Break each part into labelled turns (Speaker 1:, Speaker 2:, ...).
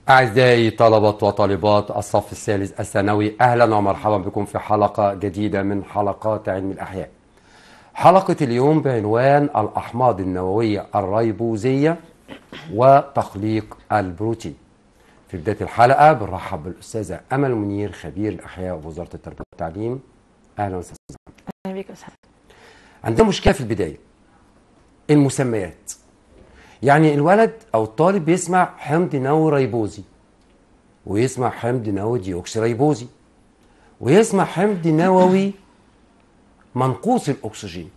Speaker 1: أعزائي طلبة وطالبات الصف الثالث الثانوي أهلا ومرحبا بكم في حلقة جديدة من حلقات علم الأحياء حلقة اليوم بعنوان الأحماض النووية الريبوزية وتخليق البروتين في بداية الحلقة بنرحب بالأستاذة أمل منير خبير الأحياء بوزارة التربية والتعليم أهلا وسهلا
Speaker 2: اهلا بيك يا استاذ
Speaker 1: عندنا مشكلة في البداية المسميات يعني الولد أو الطالب بيسمع حمض نووي ريبوزي ويسمع حمض نووي ديوكسي ريبوزي ويسمع حمض نووي منقوص الأكسجين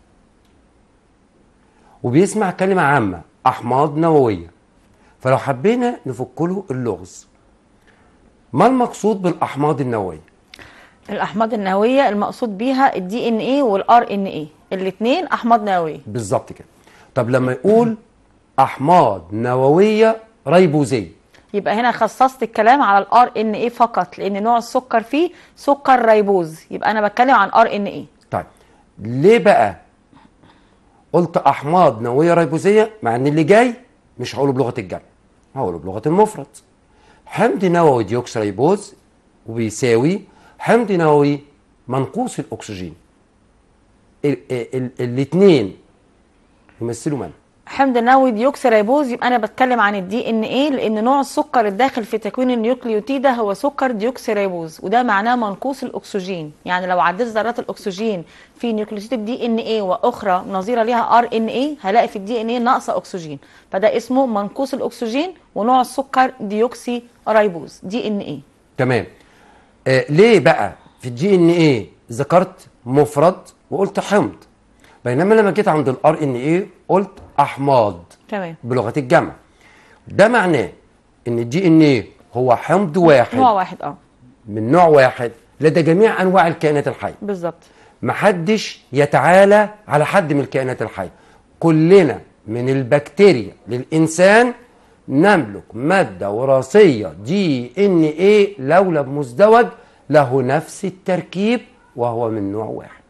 Speaker 1: وبيسمع كلمة عامة أحماض نووية فلو حبينا نفك له اللغز ما المقصود بالأحماض النووية؟
Speaker 2: الاحماض النوويه المقصود بيها الدي ان ايه والار ان ايه الاثنين احماض نوويه
Speaker 1: بالظبط كده طب لما يقول أحماض نووية ريبوزية
Speaker 2: يبقى هنا خصصت الكلام على الار ان ايه فقط لان نوع السكر فيه سكر ريبوز يبقى انا بتكلم عن ار ان ايه
Speaker 1: طيب ليه بقى قلت احماض نوويه ريبوزيه مع ان اللي جاي مش هقوله بلغه الجمع هقوله بلغه المفرد حمض نووي ديوكسي ريبوز وبيساوي حمض نووي منقوص الاكسجين الاثنين يمثلوا من
Speaker 2: حمض نووي ديوكسي ريبوز يبقى انا بتكلم عن الدي ان ايه لان نوع السكر الداخل في تكوين النيوكليوتيدة هو سكر ديوكسي ريبوز وده معناه منقوص الاكسجين يعني لو عديت ذرات الاكسجين في نيوكليوتيد الدي ان ايه واخرى نظيره ليها ار ان ايه هلاقي في الدي ان ايه ناقصه اكسجين فده اسمه منقوص الاكسجين ونوع السكر ديوكسي ريبوز دي ان ايه
Speaker 1: تمام آه ليه بقى في الدي ان ايه ذكرت مفرد وقلت حمض بينما لما جيت عند الار ان ايه قلت احماض
Speaker 2: تمام
Speaker 1: بلغه الجمع ده معناه ان الدي ان ايه هو حمض واحد
Speaker 2: نوع واحد اه
Speaker 1: من نوع واحد لدى جميع انواع الكائنات الحيه
Speaker 2: بالظبط
Speaker 1: محدش يتعالى على حد من الكائنات الحيه كلنا من البكتيريا للانسان نملك ماده وراثيه دي ان ايه لولب مزدوج له نفس التركيب وهو من نوع واحد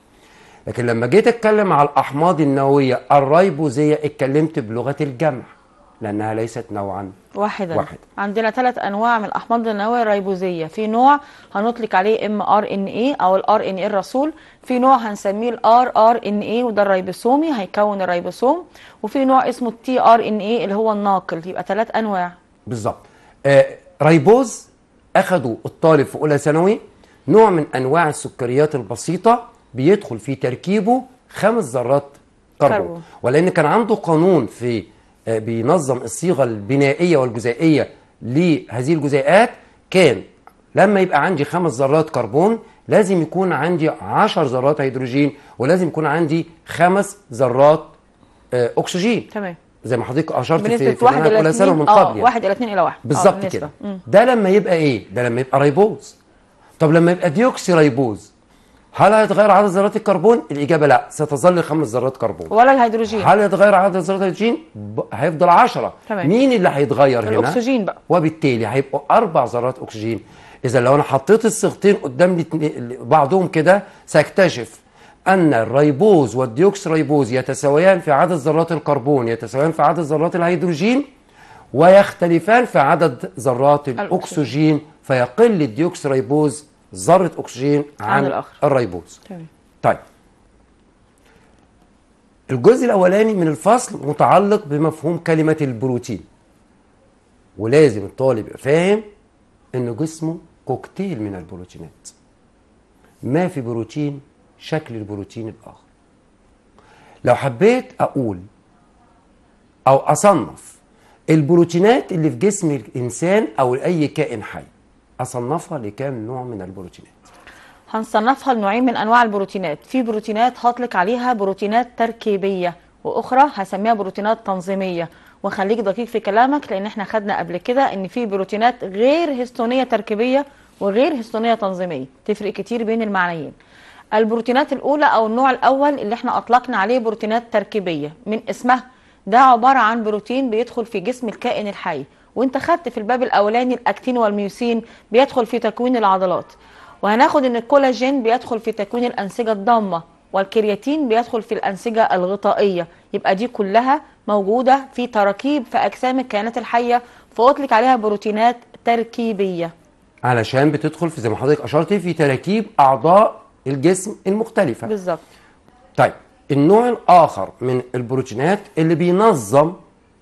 Speaker 1: لكن لما جيت اتكلم على الاحماض النوويه الريبوزيه اتكلمت بلغه الجمع لانها ليست نوعا
Speaker 2: واحدا
Speaker 1: واحد.
Speaker 2: عندنا ثلاث انواع من الاحماض النوويه الريبوزيه في نوع هنطلق عليه ام ار ان اي او الار ان اي الرسول في نوع هنسميه الار ار ان اي وده الريبوسومي هيكون الريبوسوم وفي نوع اسمه التي ار ان اي اللي هو الناقل يبقى ثلاث انواع
Speaker 1: بالظبط آه ريبوز اخدوا الطالب في اولى ثانوي نوع من انواع السكريات البسيطه بيدخل في تركيبه خمس ذرات كربون
Speaker 2: كربون.
Speaker 1: ولان كان عنده قانون في آه، بينظم الصيغه البنائيه والجزيئيه لهذه الجزيئات كان لما يبقى عندي خمس ذرات كربون لازم يكون عندي عشر ذرات هيدروجين ولازم يكون عندي خمس ذرات آه، اكسجين
Speaker 2: تمام
Speaker 1: زي ما حضرتك اشرت في
Speaker 2: بنسبه
Speaker 1: في
Speaker 2: واحد
Speaker 1: منهج
Speaker 2: الى
Speaker 1: اولى ثانوي
Speaker 2: اثنين
Speaker 1: من
Speaker 2: اه
Speaker 1: قبل يعني.
Speaker 2: واحد الى اثنين الى واحد آه،
Speaker 1: بالظبط
Speaker 2: بالنسبة.
Speaker 1: كده
Speaker 2: مم.
Speaker 1: ده لما يبقى ايه ده لما يبقى ريبوز طب لما يبقى ديوكسي ريبوز هل هيتغير عدد ذرات الكربون الاجابه لا ستظل خمس ذرات كربون
Speaker 2: ولا الهيدروجين
Speaker 1: هل يتغير عدد ذرات الهيدروجين ب- هيفضل 10
Speaker 2: تمام.
Speaker 1: مين اللي هيتغير هنا
Speaker 2: الاكسجين بقى
Speaker 1: وبالتالي هيبقوا اربع ذرات اكسجين اذا لو انا حطيت الصيغتين قدام الاتنين- بعضهم كده ساكتشف ان الريبوز والديوكس ريبوز يتساويان في عدد ذرات الكربون يتساويان في عدد ذرات الهيدروجين ويختلفان في عدد ذرات الاكسجين فيقل الديوكس ريبوز ذره اكسجين عن,
Speaker 2: عن الآخر.
Speaker 1: الريبوز
Speaker 2: تمام
Speaker 1: طيب الجزء الاولاني من الفصل متعلق بمفهوم كلمه البروتين ولازم الطالب يبقى فاهم ان جسمه كوكتيل من البروتينات ما في بروتين شكل البروتين الاخر لو حبيت اقول او اصنف البروتينات اللي في جسم الانسان او اي كائن حي اصنفها لكام نوع من البروتينات
Speaker 2: هنصنفها لنوعين من انواع البروتينات في بروتينات هطلق عليها بروتينات تركيبيه واخرى هسميها بروتينات تنظيميه وخليك دقيق في كلامك لان احنا خدنا قبل كده ان في بروتينات غير هستونيه تركيبيه وغير هستونيه تنظيميه تفرق كتير بين المعنيين البروتينات الاولى او النوع الاول اللي احنا اطلقنا عليه بروتينات تركيبيه من اسمها ده عباره عن بروتين بيدخل في جسم الكائن الحي وانت خدت في الباب الاولاني الاكتين والميوسين بيدخل في تكوين العضلات وهناخد ان الكولاجين بيدخل في تكوين الانسجه الضامه والكرياتين بيدخل في الانسجه الغطائيه يبقى دي كلها موجوده في تراكيب في اجسام الكائنات الحيه فاطلق عليها بروتينات تركيبيه
Speaker 1: علشان بتدخل في زي ما حضرتك اشرتي في تراكيب اعضاء الجسم المختلفه
Speaker 2: بالظبط
Speaker 1: طيب النوع الاخر من البروتينات اللي بينظم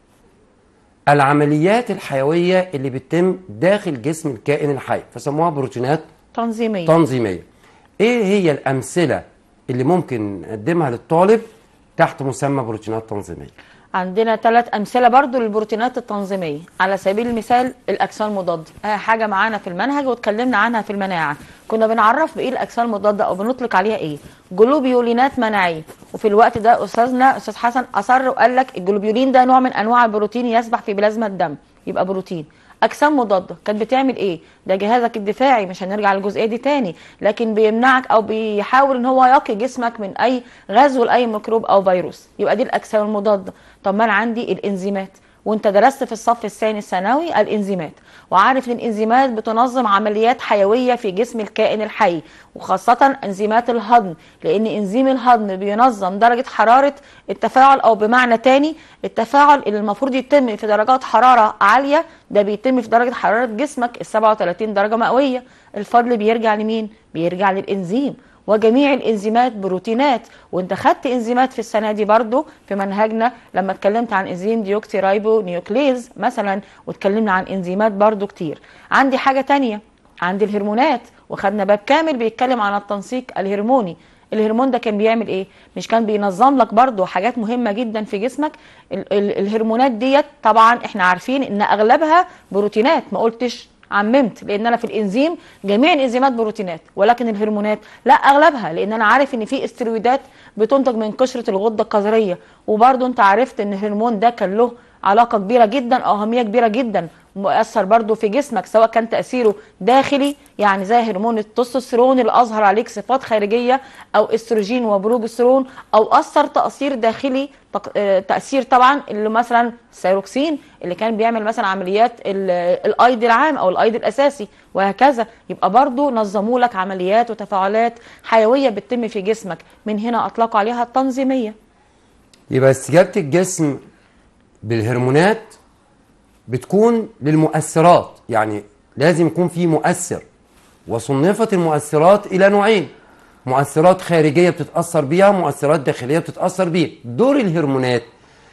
Speaker 1: العمليات الحيويه اللي بتتم داخل جسم الكائن الحي فسموها بروتينات
Speaker 2: تنظيميه
Speaker 1: تنظيميه ايه هي الامثله اللي ممكن نقدمها للطالب تحت مسمى بروتينات تنظيميه
Speaker 2: عندنا ثلاث امثله برضو للبروتينات التنظيميه على سبيل المثال الاجسام المضاده آه حاجه معانا في المنهج واتكلمنا عنها في المناعه كنا بنعرف بايه الاجسام المضاده او بنطلق عليها ايه جلوبيولينات مناعيه وفي الوقت ده استاذنا استاذ حسن اصر وقال لك الجلوبيولين ده نوع من انواع البروتين يسبح في بلازما الدم يبقى بروتين اجسام مضاده كانت بتعمل ايه ده جهازك الدفاعي مش هنرجع للجزئيه دي تاني لكن بيمنعك او بيحاول ان هو يقي جسمك من اي غزو لاي ميكروب او فيروس يبقى دي الاجسام المضاده طب ما انا عندي الانزيمات وانت درست في الصف الثاني الثانوي الانزيمات وعارف ان الانزيمات بتنظم عمليات حيويه في جسم الكائن الحي وخاصه انزيمات الهضم لان انزيم الهضم بينظم درجه حراره التفاعل او بمعنى تاني التفاعل اللي المفروض يتم في درجات حراره عاليه ده بيتم في درجه حراره جسمك ال 37 درجه مئويه الفضل بيرجع لمين بيرجع للانزيم وجميع الانزيمات بروتينات وانت خدت انزيمات في السنه دي برضو في منهجنا لما اتكلمت عن انزيم ديوكسي رايبو نيوكليز مثلا واتكلمنا عن انزيمات برضو كتير عندي حاجه تانية عندي الهرمونات وخدنا باب كامل بيتكلم عن التنسيق الهرموني الهرمون ده كان بيعمل ايه مش كان بينظم لك برضو حاجات مهمه جدا في جسمك ال ال الهرمونات ديت طبعا احنا عارفين ان اغلبها بروتينات ما قلتش عممت لان انا في الانزيم جميع الانزيمات بروتينات ولكن الهرمونات لا اغلبها لان انا عارف ان في استرويدات بتنتج من قشره الغده الكظريه وبرضو انت عرفت ان الهرمون ده كان له علاقه كبيره جدا او اهميه كبيره جدا مؤثر برضو في جسمك سواء كان تاثيره داخلي يعني زي هرمون التستوستيرون اللي اظهر عليك صفات خارجيه او استروجين وبروجسترون او اثر تاثير داخلي تاثير طبعا اللي مثلا السيروكسين اللي كان بيعمل مثلا عمليات الايض العام او الايض الاساسي وهكذا يبقى برضو نظموا لك عمليات وتفاعلات حيويه بتتم في جسمك من هنا اطلقوا عليها التنظيميه
Speaker 1: يبقى استجابه الجسم بالهرمونات بتكون للمؤثرات يعني لازم يكون في مؤثر وصنفت المؤثرات الى نوعين مؤثرات خارجيه بتتاثر بيها مؤثرات داخليه بتتاثر بيها دور الهرمونات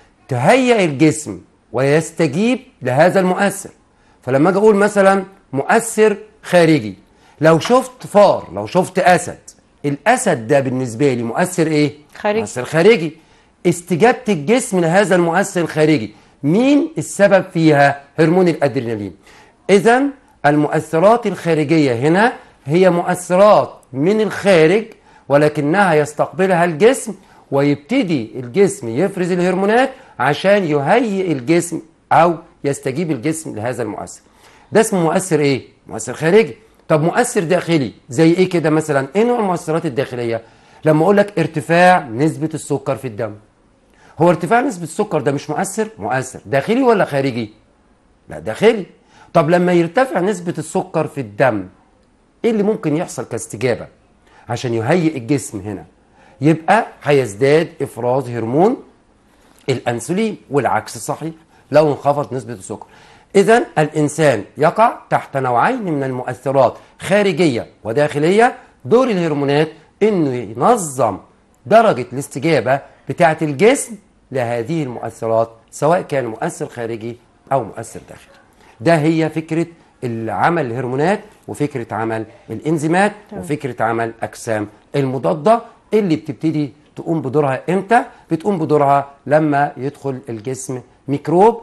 Speaker 1: تهيئ الجسم ويستجيب لهذا المؤثر فلما اجي اقول مثلا مؤثر خارجي لو شفت فار لو شفت اسد الاسد ده بالنسبه لي مؤثر ايه
Speaker 2: خارجي.
Speaker 1: مؤثر خارجي استجابه الجسم لهذا المؤثر الخارجي مين السبب فيها هرمون الادرينالين اذا المؤثرات الخارجيه هنا هي مؤثرات من الخارج ولكنها يستقبلها الجسم ويبتدي الجسم يفرز الهرمونات عشان يهيئ الجسم او يستجيب الجسم لهذا المؤثر ده اسمه مؤثر ايه مؤثر خارجي طب مؤثر داخلي زي ايه كده مثلا ايه نوع المؤثرات الداخليه لما اقول لك ارتفاع نسبه السكر في الدم هو ارتفاع نسبة السكر ده مش مؤثر؟ مؤثر، داخلي ولا خارجي؟ لا داخلي. طب لما يرتفع نسبة السكر في الدم ايه اللي ممكن يحصل كاستجابة؟ عشان يهيئ الجسم هنا. يبقى هيزداد افراز هرمون الانسولين والعكس صحيح لو انخفض نسبة السكر. إذا الإنسان يقع تحت نوعين من المؤثرات خارجية وداخلية دور الهرمونات إنه ينظم درجة الاستجابة بتاعة الجسم لهذه المؤثرات سواء كان مؤثر خارجي أو مؤثر داخلي ده هي فكرة العمل الهرمونات وفكرة عمل الإنزيمات وفكرة عمل أجسام المضادة اللي بتبتدي تقوم بدورها إمتى؟ بتقوم بدورها لما يدخل الجسم ميكروب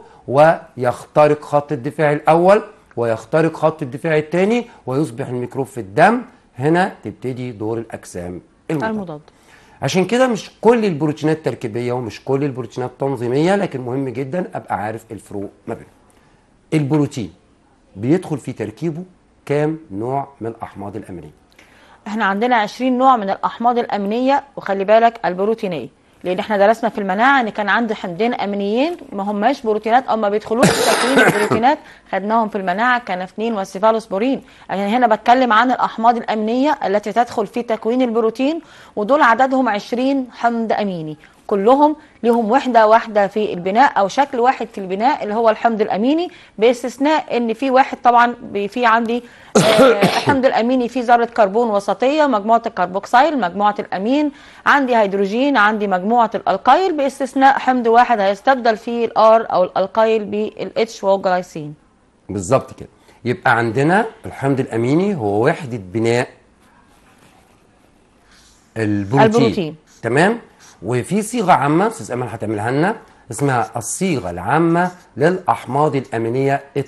Speaker 1: ويخترق خط الدفاع الأول ويخترق خط الدفاع الثاني ويصبح الميكروب في الدم هنا تبتدي دور الأجسام المضادة
Speaker 2: المضاد
Speaker 1: عشان كده مش كل البروتينات تركيبيه ومش كل البروتينات تنظيميه لكن مهم جدا ابقى عارف الفروق ما بينهم. البروتين بيدخل في تركيبه كام نوع من الاحماض الامينيه؟
Speaker 2: احنا عندنا 20 نوع من الاحماض الامينيه وخلي بالك البروتينيه لان احنا درسنا في المناعه ان كان عندي حمضين امينيين ما هماش بروتينات او ما بيدخلوش في تكوين البروتينات خدناهم في المناعه كنافنين والسيفالوسبورين يعني هنا بتكلم عن الاحماض الامينيه التي تدخل في تكوين البروتين ودول عددهم 20 حمض اميني كلهم لهم وحده واحده في البناء او شكل واحد في البناء اللي هو الحمض الاميني باستثناء ان في واحد طبعا بي- في عندي آه، الحمض الاميني فيه ذره كربون وسطيه مجموعه الكربوكسيل مجموعه الامين عندي هيدروجين عندي مجموعه الالقايل باستثناء حمض واحد هيستبدل فيه الار او الالقايل بالاتش وهو الجلايسين
Speaker 1: بالظبط كده يبقى عندنا الحمض الاميني هو وحده بناء البروتين,
Speaker 2: البروتين.
Speaker 1: تمام وفي صيغه عامه استاذ امل هتعملها لنا اسمها الصيغه العامه للاحماض الامينيه ال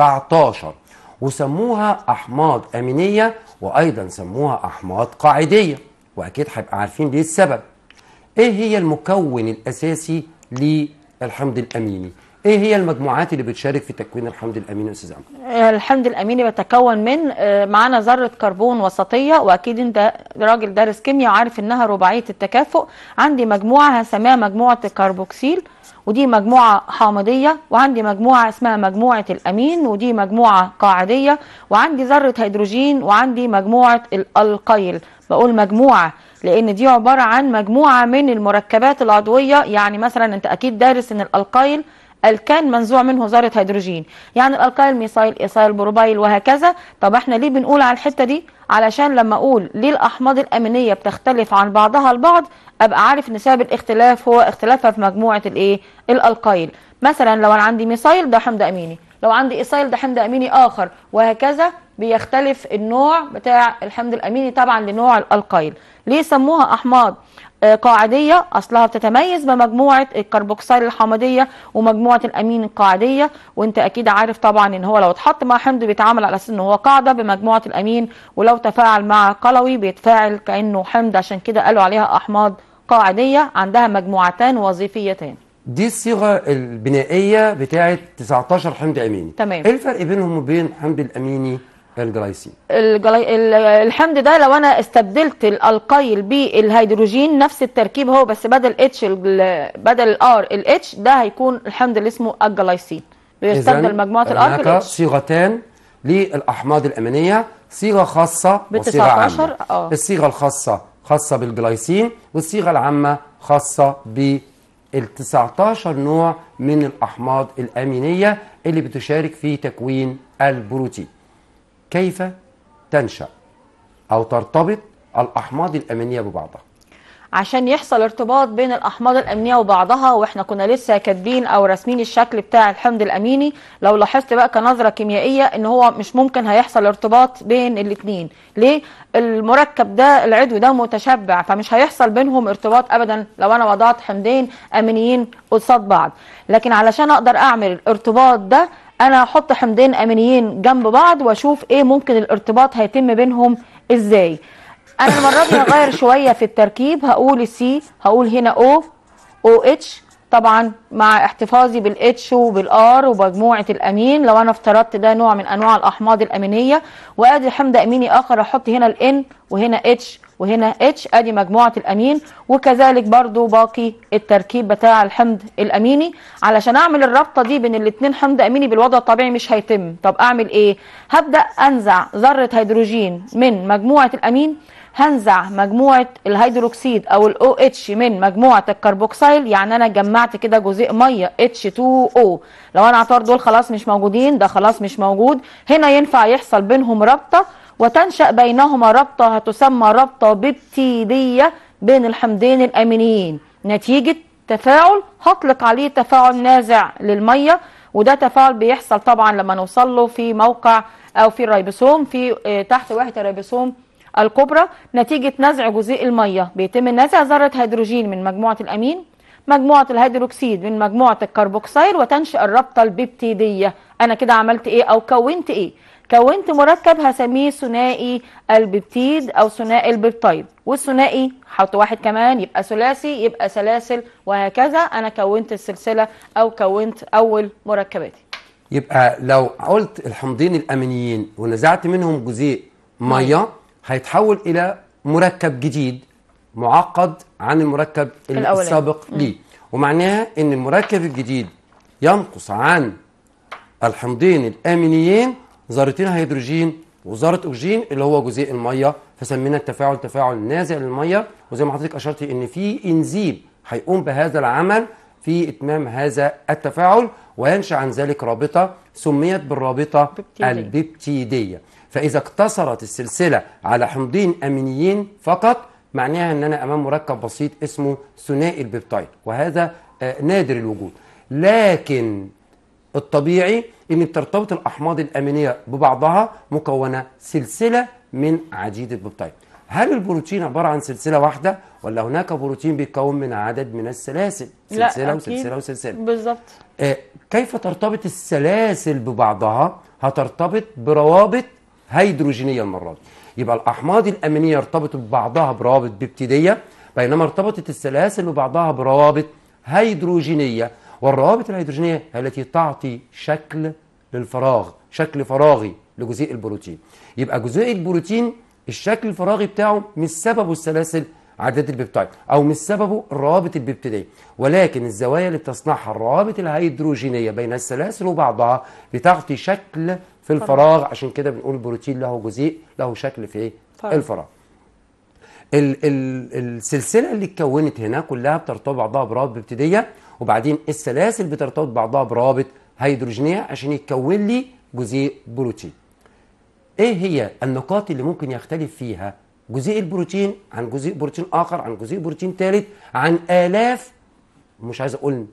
Speaker 1: 19 وسموها احماض امينيه وايضا سموها احماض قاعديه واكيد هيبقى عارفين ليه السبب ايه هي المكون الاساسي للحمض الاميني ايه هي المجموعات اللي بتشارك في تكوين الحمض الاميني يا استاذ امل
Speaker 2: الحمض الاميني بيتكون من آه، معانا ذره كربون وسطيه واكيد انت راجل دارس كيمياء وعارف انها رباعيه التكافؤ عندي مجموعه هسميها مجموعه الكربوكسيل ودي مجموعه حامضيه وعندي مجموعه اسمها مجموعه الامين ودي مجموعه قاعديه وعندي ذره هيدروجين وعندي مجموعه الالقيل بقول مجموعه لان دي عباره عن مجموعه من المركبات العضويه يعني مثلا انت اكيد دارس ان الالقيل الكان منزوع منه ذره هيدروجين يعني الالقايل ميثايل ايثايل بروبايل وهكذا طب احنا ليه بنقول على الحته دي علشان لما اقول ليه الاحماض الامينيه بتختلف عن بعضها البعض ابقى عارف ان سبب الاختلاف هو اختلافها في مجموعه الايه الالقايل مثلا لو انا عندي ميثايل ده حمض اميني لو عندي ايثايل ده حمض اميني اخر وهكذا بيختلف النوع بتاع الحمض الاميني طبعا لنوع الالقايل ليه سموها احماض آه، قاعدية أصلها بتتميز بمجموعة الكربوكسيل الحامضية ومجموعة الأمين القاعدية وأنت أكيد عارف طبعا إن هو لو اتحط مع حمض بيتعامل على أساس إن هو قاعدة بمجموعة الأمين ولو تفاعل مع قلوي بيتفاعل كأنه حمض عشان كده قالوا عليها أحماض قاعدية عندها مجموعتان وظيفيتان
Speaker 1: دي الصيغه البنائيه بتاعه 19 حمض اميني
Speaker 2: تمام.
Speaker 1: ايه الفرق بينهم وبين حمض الاميني الجلايسين
Speaker 2: الجلي... ال- الحمض ده لو انا استبدلت الالقيل بالهيدروجين نفس التركيب هو بس بدل اتش بدل الار الاتش ده هيكون الحمض اللي اسمه الجلايسين بيستبدل
Speaker 1: إذن
Speaker 2: مجموعه الار
Speaker 1: هناك
Speaker 2: بالاتش
Speaker 1: صيغتان للاحماض الامينيه صيغه خاصه
Speaker 2: بال
Speaker 1: وصيغه عامه
Speaker 2: 19 آه.
Speaker 1: الصيغه الخاصه خاصه بالجلايسين والصيغه العامه خاصه بال 19 نوع من الاحماض الامينيه اللي بتشارك في تكوين البروتين كيف تنشا او ترتبط الاحماض الامينيه ببعضها
Speaker 2: عشان يحصل ارتباط بين الاحماض الامينيه وبعضها واحنا كنا لسه كاتبين او راسمين الشكل بتاع الحمض الاميني لو لاحظت بقى كنظره كيميائيه ان هو مش ممكن هيحصل ارتباط بين الاثنين ليه المركب ده العضوي ده متشبع فمش هيحصل بينهم ارتباط ابدا لو انا وضعت حمضين امينيين قصاد بعض لكن علشان اقدر اعمل الارتباط ده انا هحط حمضين امينيين جنب بعض واشوف ايه ممكن الارتباط هيتم بينهم ازاي انا المره دي هغير شويه في التركيب هقول السي هقول هنا او او اتش طبعا مع احتفاظي بالاتش وبالار ومجموعه الامين لو انا افترضت ده نوع من انواع الاحماض الامينيه وادي حمض اميني اخر احط هنا الان وهنا اتش وهنا اتش ادي مجموعه الامين وكذلك برضو باقي التركيب بتاع الحمض الاميني علشان اعمل الرابطه دي بين الاثنين حمض اميني بالوضع الطبيعي مش هيتم طب اعمل ايه هبدا انزع ذره هيدروجين من مجموعه الامين هنزع مجموعة الهيدروكسيد أو ال OH من مجموعة الكربوكسيل يعني أنا جمعت كده جزيء مية H2O لو أنا اعتبر دول خلاص مش موجودين ده خلاص مش موجود هنا ينفع يحصل بينهم رابطة وتنشأ بينهما رابطة هتسمى رابطة ببتيدية بين الحمضين الأمينيين نتيجة تفاعل هطلق عليه تفاعل نازع للمية وده تفاعل بيحصل طبعا لما نوصل له في موقع أو في الريبوسوم في آه، تحت وحدة الريبوسوم الكبرى نتيجة نزع جزيء المية بيتم نزع ذرة هيدروجين من مجموعة الأمين مجموعة الهيدروكسيد من مجموعة الكربوكسيل وتنشأ الرابطة البيبتيدية أنا كده عملت إيه أو كونت إيه كونت مركب هسميه ثنائي البيبتيد أو ثنائي البيبتايد والثنائي حط واحد كمان يبقى ثلاثي يبقى سلاسل وهكذا أنا كونت السلسلة أو كونت أول مركباتي
Speaker 1: يبقى لو قلت الحمضين الامينيين ونزعت منهم جزيء ميه هيتحول الى مركب جديد معقد عن المركب
Speaker 2: الأولاني.
Speaker 1: السابق ليه ومعناها ان المركب الجديد ينقص عن الحمضين الامينيين ذرتين هيدروجين وذره اكسجين اللي هو جزيء الميه فسمينا التفاعل تفاعل نازع للميه وزي ما حضرتك اشرتي ان في انزيم هيقوم بهذا العمل في اتمام هذا التفاعل وينشا عن ذلك رابطه سميت بالرابطه
Speaker 2: بيبتيدية.
Speaker 1: البيبتيديه فاذا اقتصرت السلسله على حمضين امينيين فقط معناها ان انا امام مركب بسيط اسمه ثنائي البيبتايد وهذا آه، نادر الوجود لكن الطبيعي ان بترتبط الاحماض الامينيه ببعضها مكونه سلسله من عديد البيبتايد هل البروتين عباره عن سلسله واحده ولا هناك بروتين بيتكون من عدد من السلاسل
Speaker 2: لا،
Speaker 1: سلسله
Speaker 2: أكيد.
Speaker 1: وسلسله وسلسله
Speaker 2: بالظبط
Speaker 1: آه، كيف ترتبط السلاسل ببعضها هترتبط بروابط هيدروجينيه المره دي يبقى الاحماض الامينيه ارتبطت ببعضها بروابط بيبتيديه بينما ارتبطت السلاسل ببعضها بروابط هيدروجينيه والروابط الهيدروجينيه هي التي تعطي شكل للفراغ شكل فراغي لجزيء البروتين يبقى جزيء البروتين الشكل الفراغي بتاعه مش سببه السلاسل عدد البيبتايد او مش سببه الروابط البيبتيديه ولكن الزوايا اللي بتصنعها الروابط الهيدروجينيه بين السلاسل وبعضها بتعطي شكل في الفراغ عشان كده بنقول البروتين له جزيء له شكل في
Speaker 2: فراغ.
Speaker 1: الفراغ ال ال السلسله اللي اتكونت هنا كلها بترتبط بعضها بروابط بيبتيديه وبعدين السلاسل بترتبط بعضها بروابط هيدروجينيه عشان يتكون لي جزيء بروتين ايه هي النقاط اللي ممكن يختلف فيها جزيء البروتين عن جزيء بروتين اخر عن جزيء بروتين ثالث عن الاف مش عايز اقول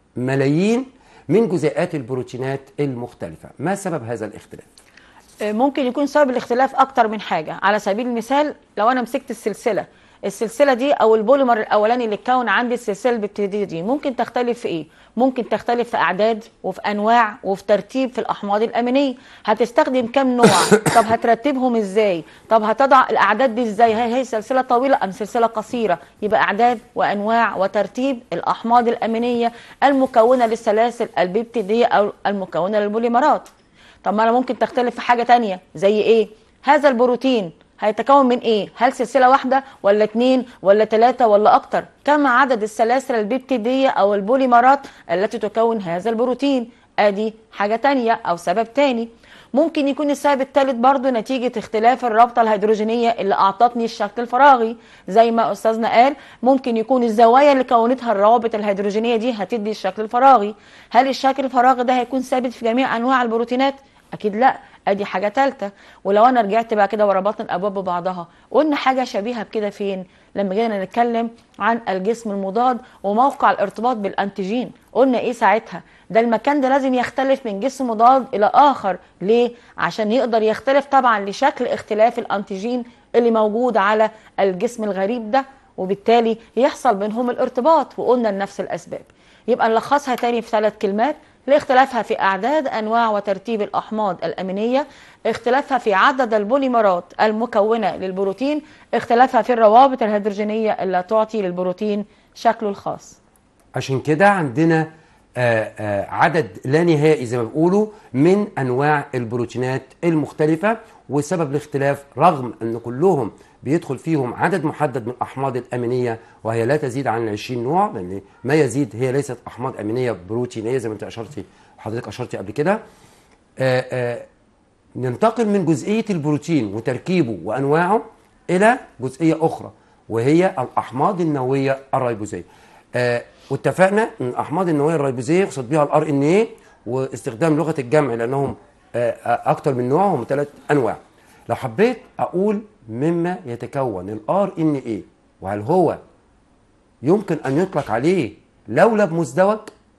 Speaker 1: ملايين من جزيئات البروتينات المختلفه ما سبب هذا الاختلاف
Speaker 2: ممكن يكون سبب الاختلاف اكتر من حاجه على سبيل المثال لو انا مسكت السلسله السلسله دي او البوليمر الاولاني اللي اتكون عندي السلسله البيبتيديه دي ممكن تختلف في ايه ممكن تختلف في اعداد وفي انواع وفي ترتيب في الاحماض الامينيه هتستخدم كام نوع طب هترتبهم ازاي طب هتضع الاعداد دي ازاي هل هي سلسله طويله ام سلسله قصيره يبقى اعداد وانواع وترتيب الاحماض الامينيه المكونه للسلاسل البيبتيديه او المكونه للبوليمرات طب ما انا ممكن تختلف في حاجه تانية زي ايه هذا البروتين هيتكون من ايه هل سلسله واحده ولا اتنين ولا تلاته ولا اكتر كم عدد السلاسل البيبتيديه او البوليمرات التي تكون هذا البروتين ادي حاجه تانية او سبب تاني ممكن يكون السبب الثالث برضو نتيجة اختلاف الرابطة الهيدروجينية اللي أعطتني الشكل الفراغي زي ما أستاذنا قال ممكن يكون الزوايا اللي كونتها الروابط الهيدروجينية دي هتدي الشكل الفراغي هل الشكل الفراغي ده هيكون ثابت في جميع أنواع البروتينات؟ أكيد لا ادي حاجه ثالثه ولو انا رجعت بقى كده وربطنا الابواب ببعضها قلنا حاجه شبيهه بكده فين لما جينا نتكلم عن الجسم المضاد وموقع الارتباط بالانتيجين قلنا ايه ساعتها ده المكان ده لازم يختلف من جسم مضاد الى اخر ليه عشان يقدر يختلف طبعا لشكل اختلاف الانتيجين اللي موجود على الجسم الغريب ده وبالتالي يحصل بينهم الارتباط وقلنا لنفس الاسباب يبقى نلخصها تاني في ثلاث كلمات لاختلافها في أعداد أنواع وترتيب الأحماض الأمينية اختلافها في عدد البوليمرات المكونة للبروتين اختلافها في الروابط الهيدروجينية اللي تعطي للبروتين شكله الخاص
Speaker 1: عشان كده عندنا آآ آآ عدد لا نهائي زي ما بيقولوا من انواع البروتينات المختلفه وسبب الاختلاف رغم ان كلهم بيدخل فيهم عدد محدد من الاحماض الامينيه وهي لا تزيد عن 20 نوع لان ما يزيد هي ليست احماض امينيه بروتينيه زي ما انت اشرتي حضرتك اشرتي قبل كده آآ آآ ننتقل من جزئيه البروتين وتركيبه وانواعه الى جزئيه اخرى وهي الاحماض النوويه الريبوزيه آه واتفقنا ان الاحماض النوويه الريبوزيه يقصد بها الار ان ايه واستخدام لغه الجمع لانهم آه اكتر من نوع هم ثلاث انواع لو حبيت اقول مما يتكون الار ان ايه وهل هو يمكن ان يطلق عليه لولب مزدوج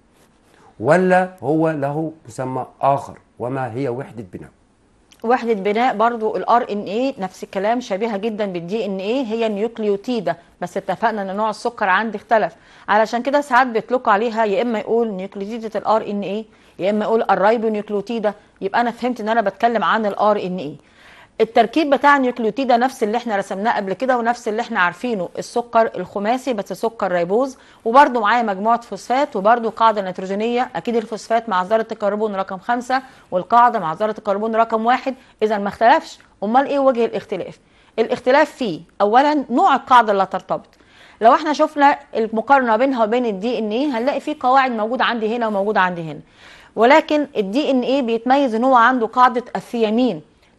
Speaker 1: ولا هو له مسمى اخر وما هي وحده بناء
Speaker 2: وحدة بناء برضو الار ان ايه نفس الكلام شبيهة جدا بالدي ان ايه هي النيوكليوتيدة بس اتفقنا ان نوع السكر عندي اختلف علشان كده ساعات بيطلقوا عليها يا اما يقول نيوكليوتيدة الار ان ايه يا اما يقول الرايبو نيوكليوتيدة يبقى انا فهمت ان انا بتكلم عن الار ان ايه التركيب بتاع النيوكليوتيدة نفس اللي احنا رسمناه قبل كده ونفس اللي احنا عارفينه السكر الخماسي بس سكر ريبوز وبرده معايا مجموعة فوسفات وبرده قاعدة نيتروجينية اكيد الفوسفات مع ذرة الكربون رقم خمسة والقاعدة مع ذرة الكربون رقم واحد اذا ما اختلفش امال ايه وجه الاختلاف الاختلاف فيه اولا نوع القاعدة اللي هترتبط لو احنا شفنا المقارنة بينها وبين الدي ان ايه هنلاقي في قواعد موجودة عندي هنا وموجودة عندي هنا ولكن الدي ان ايه بيتميز ان هو عنده قاعدة الثيامين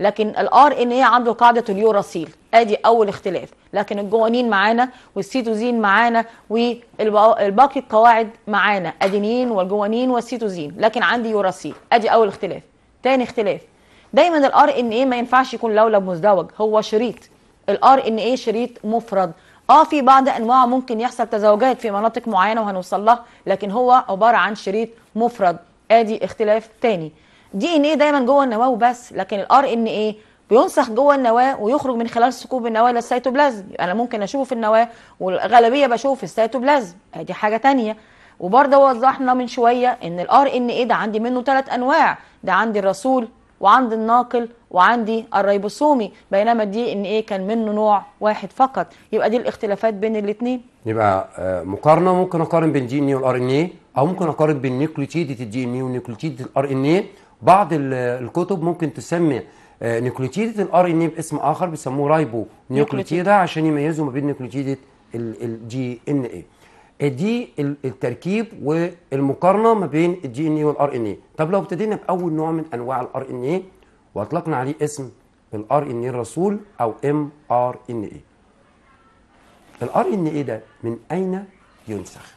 Speaker 2: لكن الار ان ايه عنده قاعده اليوراسيل ادي اول اختلاف لكن الجوانين معانا والسيتوزين معانا والباقي القواعد معانا ادينين والجوانين والسيتوزين لكن عندي يوراسيل ادي اول اختلاف تاني اختلاف دايما الار ان ايه ما ينفعش يكون لولب مزدوج هو شريط الار ان ايه شريط مفرد اه في بعض انواع ممكن يحصل تزاوجات في مناطق معينه وهنوصل لها لكن هو عباره عن شريط مفرد ادي اختلاف تاني دي ان ايه دايما جوه النواه وبس لكن الار ان ايه بينسخ جوه النواه ويخرج من خلال ثقوب النواه للسيتوبلازم انا ممكن اشوفه في النواه والغالبيه بشوفه في السيتوبلازم ادي حاجه تانية وبرضه وضحنا من شويه ان الار ان ايه ده عندي منه ثلاث انواع ده عندي الرسول وعندي الناقل وعندي الريبوسومي بينما الدي ان ايه كان منه نوع واحد فقط يبقى دي الاختلافات بين الاثنين
Speaker 1: يبقى آه، مقارنه ممكن اقارن بين دي ان اي والار ان اي او ممكن اقارن بين نيوكليوتيدة الدي ان اي ونيوكليوتيدة الار ان اي بعض ال- الكتب ممكن تسمي آه، نيوكليوتيدة الار ان اي باسم اخر بيسموه رايبو نيوكليوتيدة عشان يميزوا ما بين نيوكليوتيدة الدي ان اي دي ال- التركيب والمقارنه ما بين الدي ان اي والار ان اي طب لو ابتدينا باول نوع من انواع الار ان اي واطلقنا عليه اسم الار ان اي الرسول او ام ار ان اي الار ان اي ده من اين ينسخ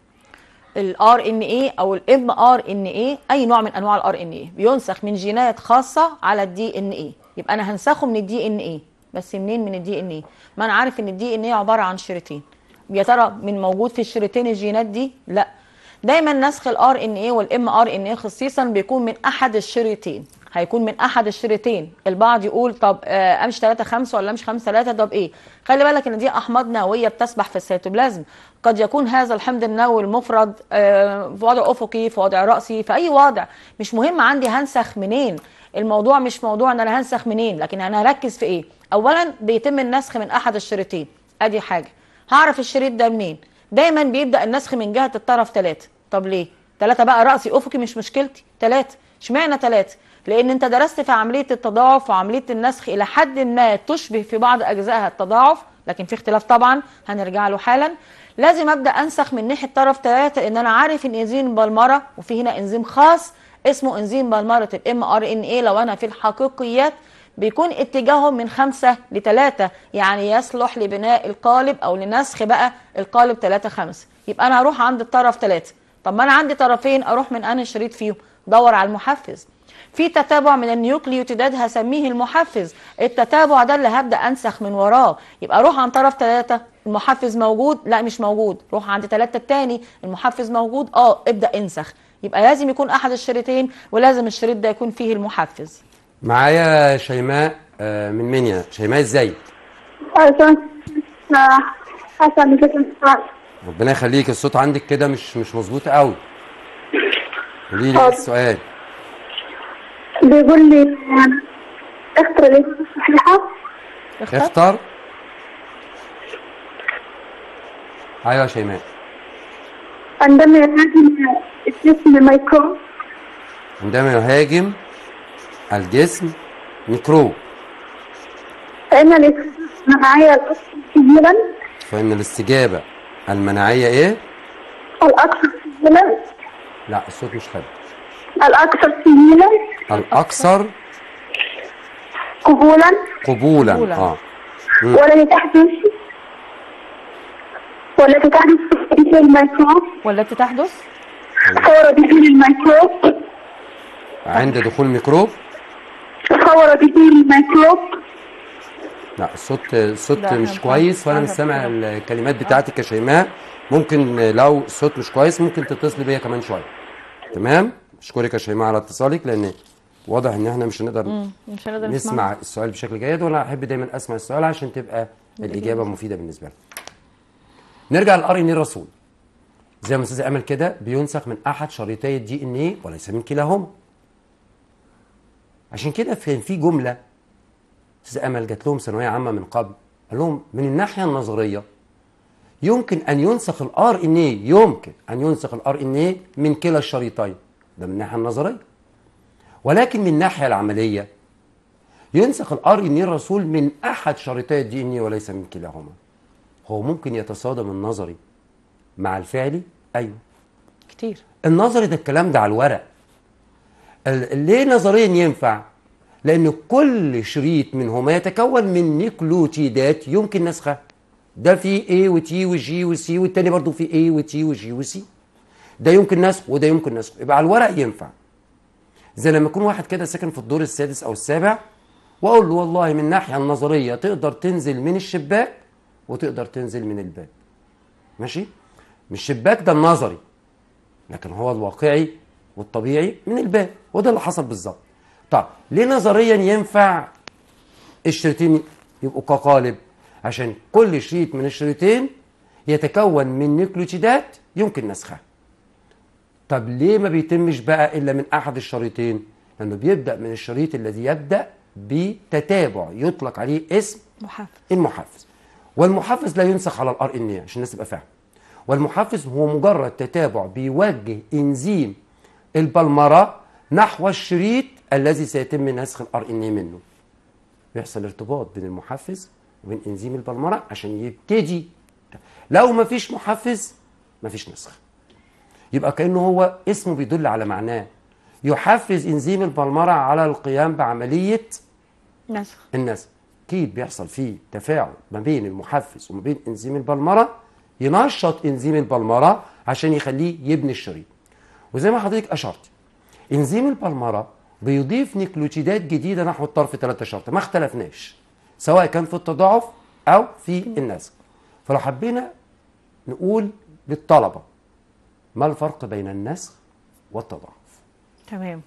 Speaker 2: الار ان اي او الام ار ان اي اي نوع من انواع الار ان اي بينسخ من جينات خاصه على الدي ان اي يبقى انا هنسخه من الدي ان اي بس منين من الدي ان اي ما انا عارف ان الدي ان اي عباره عن شريطين يا ترى من موجود في الشريطين الجينات دي لا دايما نسخ الار ان اي والام ار ان اي خصيصا بيكون من احد الشريطين هيكون من احد الشريطين البعض يقول طب آه امشي 3 5 ولا امشي 5 3 طب ايه خلي بالك ان دي احماض نوويه بتسبح في السيتوبلازم قد يكون هذا الحمض النووي المفرد آه في وضع افقي في وضع راسي في اي وضع مش مهم عندي هنسخ منين الموضوع مش موضوع ان انا هنسخ منين لكن انا هركز في ايه اولا بيتم النسخ من احد الشريطين ادي حاجه هعرف الشريط ده منين دايما بيبدا النسخ من جهه الطرف ثلاثة طب ليه ثلاثة بقى راسي افقي مش مشكلتي ثلاثة اشمعنى ثلاثة لان انت درست في عمليه التضاعف وعمليه النسخ الى حد ما تشبه في بعض اجزائها التضاعف لكن في اختلاف طبعا هنرجع له حالا لازم ابدا انسخ من ناحيه طرف ثلاثة ان انا عارف ان انزيم بالمره وفي هنا انزيم خاص اسمه انزيم بالمره الام ار ان اي لو انا في الحقيقيات بيكون اتجاههم من خمسة لتلاتة يعني يصلح لبناء القالب او لنسخ بقى القالب تلاتة خمسة يبقى انا هروح عند الطرف تلاتة طب ما انا عندي طرفين اروح من انهي شريط فيهم دور على المحفز في تتابع من النيوكليوتيدات هسميه المحفز التتابع ده اللي هبدا انسخ من وراه يبقى اروح عن طرف ثلاثة المحفز موجود لا مش موجود روح عند ثلاثة التاني المحفز موجود اه ابدا انسخ يبقى لازم يكون احد الشريطين ولازم الشريط ده يكون فيه المحفز
Speaker 1: معايا شيماء آه، من منيا شيماء ازيك
Speaker 3: أيضا حسن جدا
Speaker 1: ربنا يخليك الصوت عندك كده مش مش مظبوط قوي قولي لي إيه
Speaker 3: حاضر.
Speaker 1: السؤال
Speaker 3: بيقول لي اختر لي صحيحة
Speaker 2: اختار
Speaker 1: اختار ايوه يا شيماء
Speaker 3: عندما يهاجم الجسم ميكروب
Speaker 1: عندما يهاجم الجسم ميكروب
Speaker 3: فإن الاجتماعية الأكثر سجلا
Speaker 1: فإن الاستجابة المناعية إيه؟
Speaker 3: الأكثر سجلا
Speaker 1: لا الصوت مش حلو
Speaker 3: الأكثر سجلا
Speaker 1: الأكثر
Speaker 3: قبولا
Speaker 1: قبولا
Speaker 2: قبولاً.
Speaker 1: اه
Speaker 3: والتي تحدث والتي تحدث في الميكروب
Speaker 2: والتي تحدث
Speaker 3: فور دخول الميكروب
Speaker 1: عند دخول ميكروب
Speaker 3: فور دخول الميكروب
Speaker 1: لا الصوت الصوت
Speaker 2: لا،
Speaker 1: مش
Speaker 2: إحنا
Speaker 1: كويس وانا مش
Speaker 2: بنحاول
Speaker 1: سامع
Speaker 2: نفهم.
Speaker 1: الكلمات بتاعتك يا شيماء ممكن لو الصوت مش كويس ممكن تتصلي بيا كمان شويه تمام اشكرك يا شيماء على اتصالك لان واضح ان احنا مش هنقدر
Speaker 2: مش هنقدر نسمع
Speaker 1: نسمع السؤال بشكل جيد وانا احب دايما اسمع السؤال عشان تبقى الاجابه مفيده بالنسبه لنا نرجع للار ان الرسول زي ما استاذ امل كده بينسخ من احد شريطي الدي ان اي وليس من كلاهما عشان كده في في جمله استاذ امل جات لهم ثانويه عامه من قبل قال لهم من الناحيه النظريه يمكن ان ينسخ الار ان اي يمكن ان ينسخ الار ان اي من كلا الشريطين ده من الناحيه النظريه ولكن من الناحيه العمليه ينسخ الار ان اي الرسول من احد شريطي الدي ان اي وليس من كلاهما هو ممكن يتصادم النظري مع الفعلي ايوه
Speaker 2: كتير
Speaker 1: النظري ده الكلام ده على الورق ال- ليه نظريا ينفع لان كل شريط منهما يتكون من نيكلوتيدات يمكن نسخها ده فيه A وتي وجي وسي والتاني برضو فيه A وتي وجي وسي ده يمكن نسخ وده يمكن نسخ يبقى على الورق ينفع زي لما يكون واحد كده ساكن في الدور السادس او السابع واقول له والله من الناحيه النظريه تقدر تنزل من الشباك وتقدر تنزل من الباب ماشي مش الشباك ده النظري لكن هو الواقعي والطبيعي من الباب وده اللي حصل بالظبط طب ليه نظريا ينفع الشريطين يبقوا كقالب عشان كل شريط من الشريطين يتكون من نيوكليوتيدات يمكن نسخها طب ليه ما بيتمش بقى الا من احد الشريطين لانه بيبدا من الشريط الذي يبدا بتتابع يطلق عليه اسم
Speaker 2: محفز
Speaker 1: المحفز والمحفز لا ينسخ على الار ان اي عشان الناس تبقى فاهمه والمحفز هو مجرد تتابع بيوجه انزيم البلمره نحو الشريط الذي سيتم نسخ الار ان اي منه بيحصل ارتباط بين المحفز وبين انزيم البلمره عشان يبتدي لو ما فيش محفز ما فيش نسخ يبقى كانه هو اسمه بيدل على معناه يحفز انزيم البلمره على القيام بعمليه
Speaker 2: نسخ
Speaker 1: النسخ اكيد بيحصل فيه تفاعل ما بين المحفز وما بين انزيم البلمره ينشط انزيم البلمره عشان يخليه يبني الشريط وزي ما حضرتك اشرت انزيم البلمره بيضيف نيكلوتيدات جديده نحو الطرف 3 شرطه ما اختلفناش سواء كان في التضاعف او في النسخ فلو حبينا نقول للطلبه ما الفرق بين النسخ والتضاعف
Speaker 2: تمام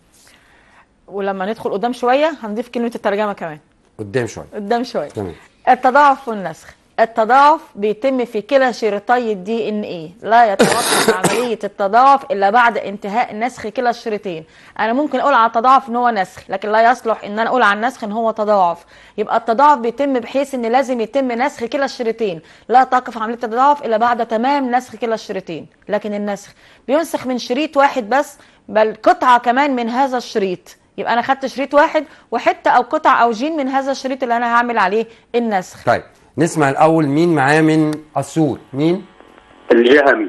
Speaker 2: ولما ندخل قدام شويه هنضيف كلمه الترجمه كمان
Speaker 1: قدام شويه
Speaker 2: قدام شويه
Speaker 1: تمام
Speaker 2: التضاعف والنسخ التضاعف بيتم في كلا شريطي الدي ان ايه لا يتوقف عمليه التضاعف الا بعد انتهاء نسخ كلا الشريطين انا ممكن اقول على التضاعف ان هو نسخ لكن لا يصلح ان انا اقول على النسخ ان هو تضاعف يبقى التضاعف بيتم بحيث ان لازم يتم نسخ كلا الشريطين لا تقف عمليه التضاعف الا بعد تمام نسخ كلا الشريطين لكن النسخ بينسخ من شريط واحد بس بل قطعه كمان من هذا الشريط يبقى انا خدت شريط واحد وحته او قطع او جين من هذا الشريط اللي انا هعمل عليه النسخ
Speaker 1: طيب نسمع الاول مين معاه من اسيوط مين
Speaker 4: الجهمي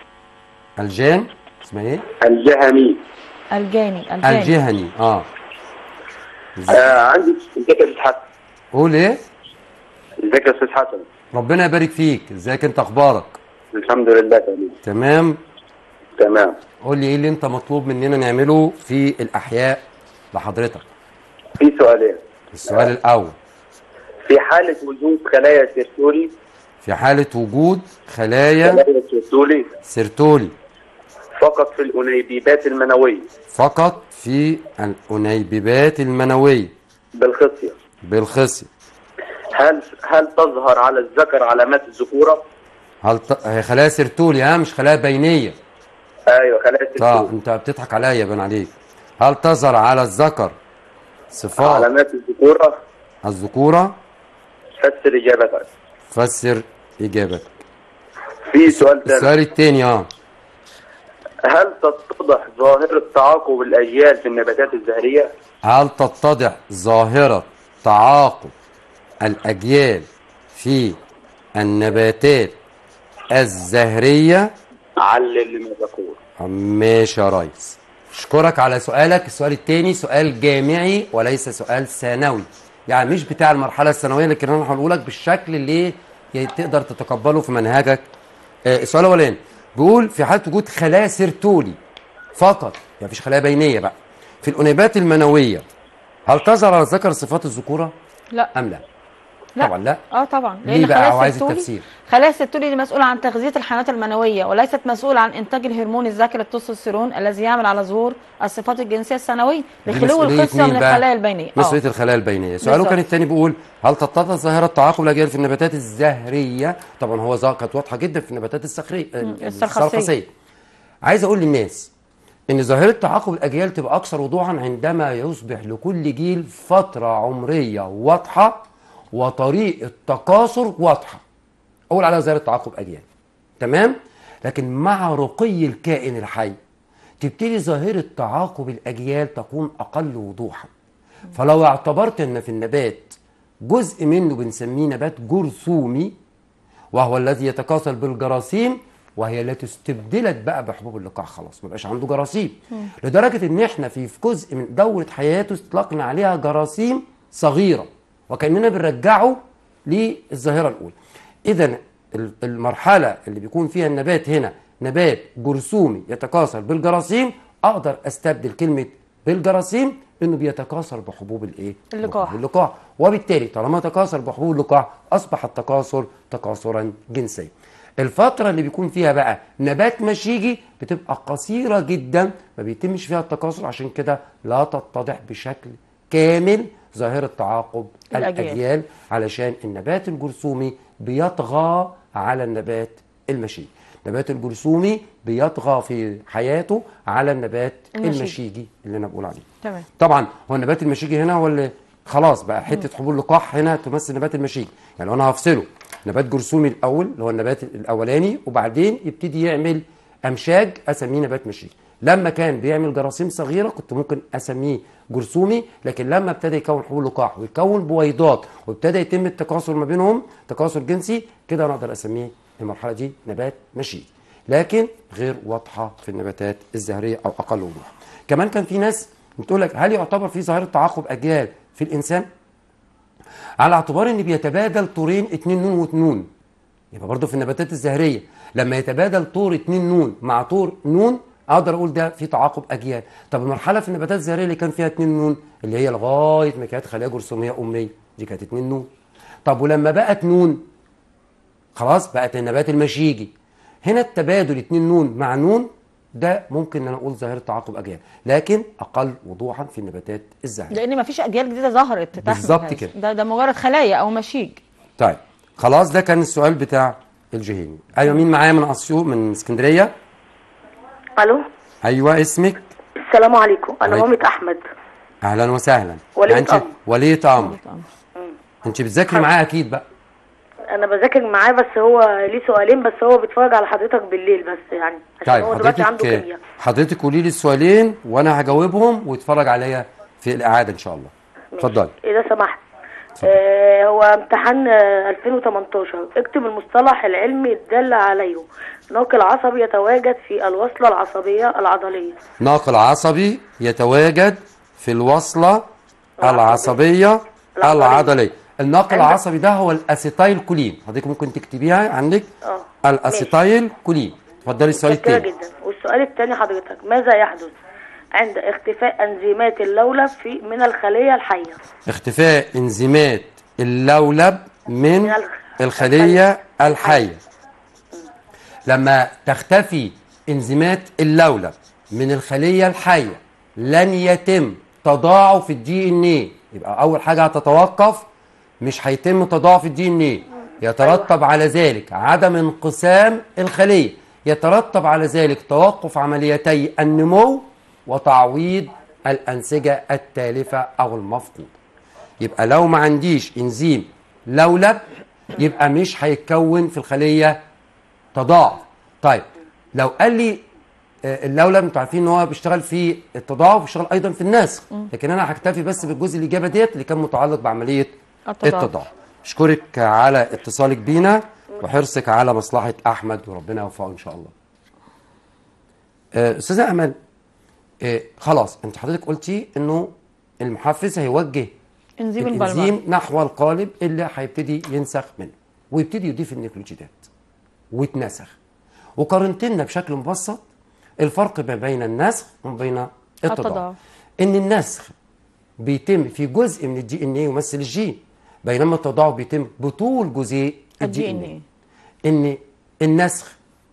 Speaker 1: الجان اسمها ايه
Speaker 4: الجهمي
Speaker 2: الجاني الجاني
Speaker 1: الجهني اه
Speaker 4: آه عندي ازيك يا استاذ حسن
Speaker 1: قول ايه
Speaker 4: ازيك يا استاذ حسن
Speaker 1: ربنا يبارك فيك ازيك انت اخبارك
Speaker 4: الحمد لله تمام
Speaker 1: تمام
Speaker 4: تمام
Speaker 1: قول لي ايه اللي انت مطلوب مننا نعمله في الاحياء لحضرتك
Speaker 4: في سؤالين
Speaker 1: السؤال الاول
Speaker 4: في حالة وجود خلايا سيرتولي
Speaker 1: في حالة وجود خلايا
Speaker 4: خلايا سيرتولي
Speaker 1: سيرتولي
Speaker 4: فقط في الأنيبيبات المنوية
Speaker 1: فقط في الأنيبيبات المنوية
Speaker 4: بالخصية
Speaker 1: بالخصية
Speaker 4: هل هل تظهر على الذكر علامات الذكورة؟
Speaker 1: هل ت... هي خلايا سيرتولي ها مش خلايا بينية
Speaker 4: ايوه خلايا
Speaker 1: اه
Speaker 4: سيرتولي
Speaker 1: انت بتضحك عليا بان عليك هل تظهر على الذكر صفات
Speaker 4: علامات الذكورة
Speaker 1: الذكورة
Speaker 4: فسر إجابتك
Speaker 1: فسر إجابتك
Speaker 4: في سؤال ثاني
Speaker 1: السؤال التاني اه
Speaker 4: هل تتضح ظاهرة تعاقب الأجيال في النباتات الزهرية؟
Speaker 1: هل تتضح ظاهرة تعاقب الأجيال في النباتات الزهرية
Speaker 4: علل لما تقول
Speaker 1: ماشي يا ريس اشكرك على سؤالك السؤال التاني سؤال جامعي وليس سؤال ثانوي يعني مش بتاع المرحله الثانويه لكن انا هقوله لك بالشكل اللي ي- تقدر تتقبله في منهجك آه، السؤال الاولاني بيقول في حاله وجود خلايا سيرتولي فقط يعني مفيش خلايا بينيه بقى في الانيبات المنويه هل تظهر على الذكر صفات الذكوره
Speaker 2: لا
Speaker 1: ام لا؟
Speaker 2: لا
Speaker 1: طبعا لا
Speaker 2: اه طبعا
Speaker 1: ليه بقى؟
Speaker 2: خلايا
Speaker 1: هو عايز
Speaker 2: السيرتولي-
Speaker 1: التفسير.
Speaker 2: خلايا السيرتولي دي مسؤوله عن تغذيه الحيوانات المنويه وليست مسؤوله عن انتاج الهرمون الذكري التستوستيرون الذي يعمل على ظهور الصفات الجنسيه الثانويه
Speaker 1: دي
Speaker 2: لخلو
Speaker 1: مسؤولية
Speaker 2: الخصيه
Speaker 1: مين
Speaker 2: من
Speaker 1: بقى؟
Speaker 2: الخلايا البينيه آه.
Speaker 1: مسؤوليه الخلايا البينيه سؤاله
Speaker 2: بالظبط.
Speaker 1: كان الثاني بيقول هل تتضح ظاهره تعاقب الاجيال في النباتات الزهريه طبعا هو ظا- كانت واضحه جدا في النباتات الصخريه
Speaker 2: السرخسية.
Speaker 1: عايز اقول للناس ان ظاهره تعاقب الاجيال تبقى اكثر وضوحا عندما يصبح لكل جيل فتره عمريه واضحه وطريقه تكاثر واضحه اقول عليها ظاهره تعاقب اجيال تمام لكن مع رقي الكائن الحي تبتدي ظاهره تعاقب الاجيال تكون اقل وضوحا فلو اعتبرت ان في النبات جزء منه بنسميه نبات جرثومي وهو الذي يتكاثر بالجراثيم وهي التي استبدلت بقى بحبوب اللقاح خلاص ما بقاش عنده جراثيم لدرجه ان احنا في في جزء من دوره حياته اطلقنا عليها جراثيم صغيره وكاننا بنرجعه للظاهره الاولى اذا ال- المرحله اللي بيكون فيها النبات هنا نبات جرثومي يتكاثر بالجراثيم اقدر استبدل كلمه بالجراثيم انه بيتكاثر بحبوب الايه
Speaker 2: اللقاح.
Speaker 1: بحبوب اللقاح وبالتالي طالما تكاثر بحبوب اللقاح اصبح التكاثر تكاثرا جنسيا الفترة اللي بيكون فيها بقى نبات مشيجي بتبقى قصيرة جدا ما بيتمش فيها التكاثر عشان كده لا تتضح بشكل كامل ظاهرة تعاقب
Speaker 2: الأجيال.
Speaker 1: الأجيال علشان النبات الجرثومي بيطغى على النبات المشيجي النبات الجرثومي بيطغى في حياته على النبات
Speaker 2: المشيجي.
Speaker 1: المشيجي اللي انا بقول عليه
Speaker 2: تمام
Speaker 1: طبعا هو النبات المشيجي هنا هو اللي خلاص بقى حته حبوب اللقاح هنا تمثل النبات المشيجي يعني لو انا هفصله نبات جرثومي الاول اللي هو النبات الاولاني وبعدين يبتدي يعمل امشاج اسميه نبات مشيجي لما كان بيعمل جراثيم صغيره كنت ممكن اسميه جرثومي لكن لما ابتدى يكون حبوب لقاح ويكون بويضات وابتدى يتم التكاثر ما بينهم تكاثر جنسي كده انا اقدر اسميه المرحله دي نبات مشيجي لكن غير واضحه في النباتات الزهريه او اقل وضوح كمان كان في ناس بتقول لك هل يعتبر في ظاهره تعاقب اجيال في الانسان على اعتبار ان بيتبادل طورين اتنين نون واتنون يبقى برضه في النباتات الزهريه لما يتبادل طور اتنين نون مع طور نون اقدر اقول ده في تعاقب اجيال طب المرحله في النباتات الزهريه اللي كان فيها اتنين نون اللي هي لغايه ما كانت خلايا جرثوميه اميه دي كانت اتنين نون طب ولما بقت نون خلاص بقت النبات المشيجي هنا التبادل اتنين نون مع نون ده ممكن ان انا اقول ظاهره تعاقب اجيال لكن اقل وضوحا في النباتات الزهريه
Speaker 2: لان ما فيش اجيال جديده ظهرت تحمل
Speaker 1: بالظبط
Speaker 2: هذا.
Speaker 1: كده.
Speaker 2: ده ده مجرد خلايا او مشيج
Speaker 1: طيب خلاص ده كان السؤال بتاع الجهيني ايوه مين معايا من اسيوط من اسكندريه
Speaker 5: الو
Speaker 1: ايوه اسمك
Speaker 5: السلام عليكم انا
Speaker 1: عليكم.
Speaker 5: مامة احمد
Speaker 1: اهلا وسهلا
Speaker 5: ولية
Speaker 1: انت
Speaker 5: أمر.
Speaker 1: ولية امر انت بتذاكري معاه اكيد بقى
Speaker 5: انا بذاكر معاه بس هو ليه سؤالين بس هو بيتفرج على حضرتك بالليل بس يعني عشان
Speaker 1: طيب
Speaker 5: هو دلوقتي عنده
Speaker 1: حضرتك
Speaker 5: كيمياء
Speaker 1: حضرتك قولي لي السؤالين وانا هجاوبهم واتفرج عليا في الاعاده ان شاء الله اتفضلي
Speaker 5: اذا سمحت آه هو امتحان آه 2018 اكتب المصطلح العلمي الدال عليه ناقل عصبي يتواجد في الوصلة العصبية العضلية
Speaker 1: ناقل عصبي يتواجد في الوصله العصبيه
Speaker 5: العضلية.
Speaker 1: العضليه الناقل
Speaker 5: عندك-
Speaker 1: العصبي ده هو الاسيتايل كولين حضرتك ممكن تكتبيها عندك
Speaker 5: اه
Speaker 1: الاسيتايل كولين اتفضلي السؤال
Speaker 5: متشكرة
Speaker 1: الثاني
Speaker 5: جدا والسؤال الثاني حضرتك ماذا يحدث عند اختفاء انزيمات اللولب في من الخلية الحية
Speaker 1: اختفاء انزيمات اللولب من
Speaker 5: من الخ-
Speaker 1: الخلية الحية لما تختفي انزيمات اللولب من الخلية الحية لن يتم تضاعف الدي ان ايه يبقى اول حاجة هتتوقف مش هيتم تضاعف الدي ان ايه يترتب على ذلك عدم انقسام الخلية يترتب على ذلك توقف عمليتي النمو وتعويض الأنسجة التالفة أو المفقودة يبقى لو ما عنديش انزيم لولب يبقى مش هيتكون في الخليه تضاعف طيب لو قال لي آه، اللولب انتوا عارفين ان هو بيشتغل في التضاعف وبيشتغل ايضا في النسخ لكن انا هكتفي بس بالجزء الاجابه ديت اللي كان متعلق بعمليه
Speaker 2: التضاعف.
Speaker 1: التضاعف اشكرك على اتصالك بينا وحرصك على مصلحه احمد وربنا يوفقه ان شاء الله آه، استاذه امل آه، خلاص انت حضرتك قلتي انه المحفز هيوجه
Speaker 2: انزيم
Speaker 1: الانزيم
Speaker 2: البلمر
Speaker 1: نحو القالب اللي هيبتدي ينسخ منه ويبتدي يضيف النيكلوتيدات ويتنسخ وقارنت لنا بشكل مبسط الفرق ما بين النسخ وما بين التضاعف
Speaker 2: التضاعف.
Speaker 1: ان النسخ بيتم في جزء من الدي ان ايه يمثل الجين بينما التضاعف بيتم بطول جزيء
Speaker 2: الدي
Speaker 1: الدي
Speaker 2: ان
Speaker 1: ان
Speaker 2: ايه
Speaker 1: ان النسخ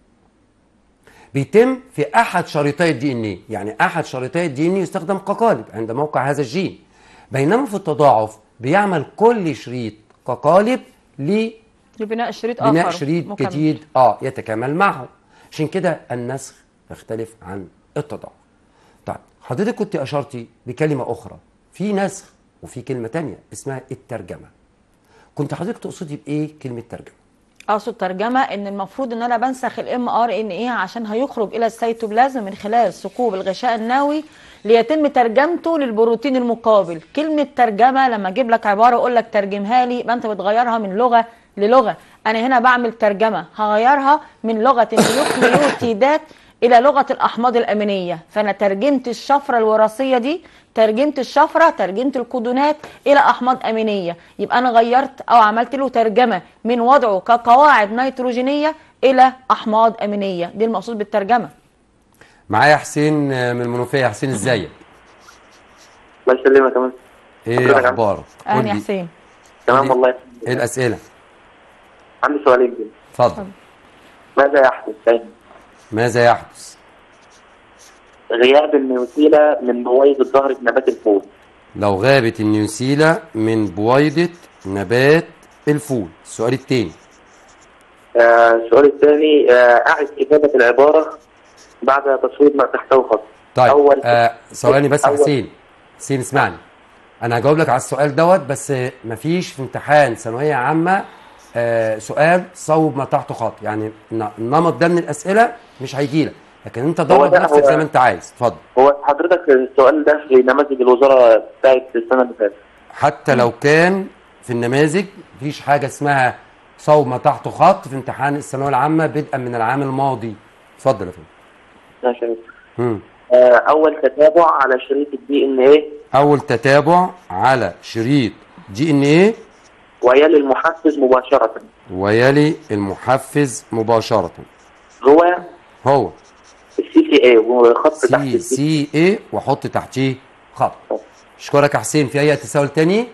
Speaker 1: بيتم في احد شريطي الدي ان ايه يعني احد شريطي الدي ان ايه يستخدم كقالب عند موقع هذا الجين بينما في التضاعف بيعمل كل شريط كقالب لبناء
Speaker 2: لبناء شريط اخر
Speaker 1: شريط
Speaker 2: مكمل.
Speaker 1: جديد اه يتكامل معه عشان كده النسخ يختلف عن التضاعف طيب حضرتك كنت اشرتي بكلمه اخرى في نسخ وفي كلمه تانية اسمها الترجمه كنت حضرتك تقصدي بايه كلمه ترجمه
Speaker 2: اقصد ترجمه ان المفروض ان انا بنسخ الام ار ان ايه عشان هيخرج الى السيتوبلازم من خلال ثقوب الغشاء النووي ليتم ترجمته للبروتين المقابل كلمه ترجمه لما اجيب لك عباره اقول لك ترجمها لي يبقى انت بتغيرها من لغه للغه انا هنا بعمل ترجمه هغيرها من لغه النيوكليوتيدات الى لغه الاحماض الامينيه فانا ترجمت الشفره الوراثيه دي ترجمت الشفره ترجمت الكودونات الى احماض امينيه يبقى انا غيرت او عملت له ترجمه من وضعه كقواعد نيتروجينيه الى احماض امينيه دي المقصود بالترجمه
Speaker 1: معايا حسين آه، من المنوفيه يا حسين ازيك
Speaker 4: الله يسلمك كمان
Speaker 1: ايه
Speaker 4: حضرتك عامل-
Speaker 1: اخبارك قول
Speaker 2: اهلا يا
Speaker 1: لي
Speaker 2: حسين
Speaker 4: تمام والله
Speaker 1: ايه الاسئله
Speaker 4: عندي سؤالين كده
Speaker 1: اتفضل
Speaker 4: ماذا يحدث دايما
Speaker 1: ماذا يحدث
Speaker 4: غياب النيوتيلا من بويض ظهر نبات الفول
Speaker 1: لو غابت النيوسيلا من بويضة نبات الفول السؤال التاني
Speaker 4: آه، السؤال الثاني آه، أعد إجابة العبارة بعد تصوير ما تحتوي خط
Speaker 1: طيب
Speaker 4: أول
Speaker 1: آه ثواني بس يا
Speaker 4: أول-
Speaker 1: حسين حسين اسمعني انا هجاوب لك على السؤال دوت بس مفيش في امتحان ثانويه عامه آه سؤال صوب ما تحته خط يعني الن- النمط ده من الاسئله مش هيجي لك لكن انت درب
Speaker 4: ده
Speaker 1: نفسك
Speaker 4: هو-
Speaker 1: زي ما انت عايز اتفضل
Speaker 4: هو حضرتك السؤال ده في نماذج الوزارة بتاعت السنة اللي فاتت
Speaker 1: حتى لو كان في النماذج مفيش حاجه اسمها صوب ما تحته خط في امتحان الثانويه العامه بدءا من العام الماضي اتفضل يا فندم
Speaker 4: ماشي يا دكتور.
Speaker 1: مم.
Speaker 4: آه، أول تتابع على شريط الدي إن إيه
Speaker 1: اول تتابع على شريط دي ان ايه
Speaker 4: ويلي المحفز مباشرة
Speaker 1: ويلي المحفز مباشره
Speaker 4: هو
Speaker 1: هو
Speaker 4: السي سي اي وخط تحت
Speaker 1: سي
Speaker 4: السي
Speaker 1: سي اي واحط تحتيه خط اشكرك يا حسين في اي تساؤل تاني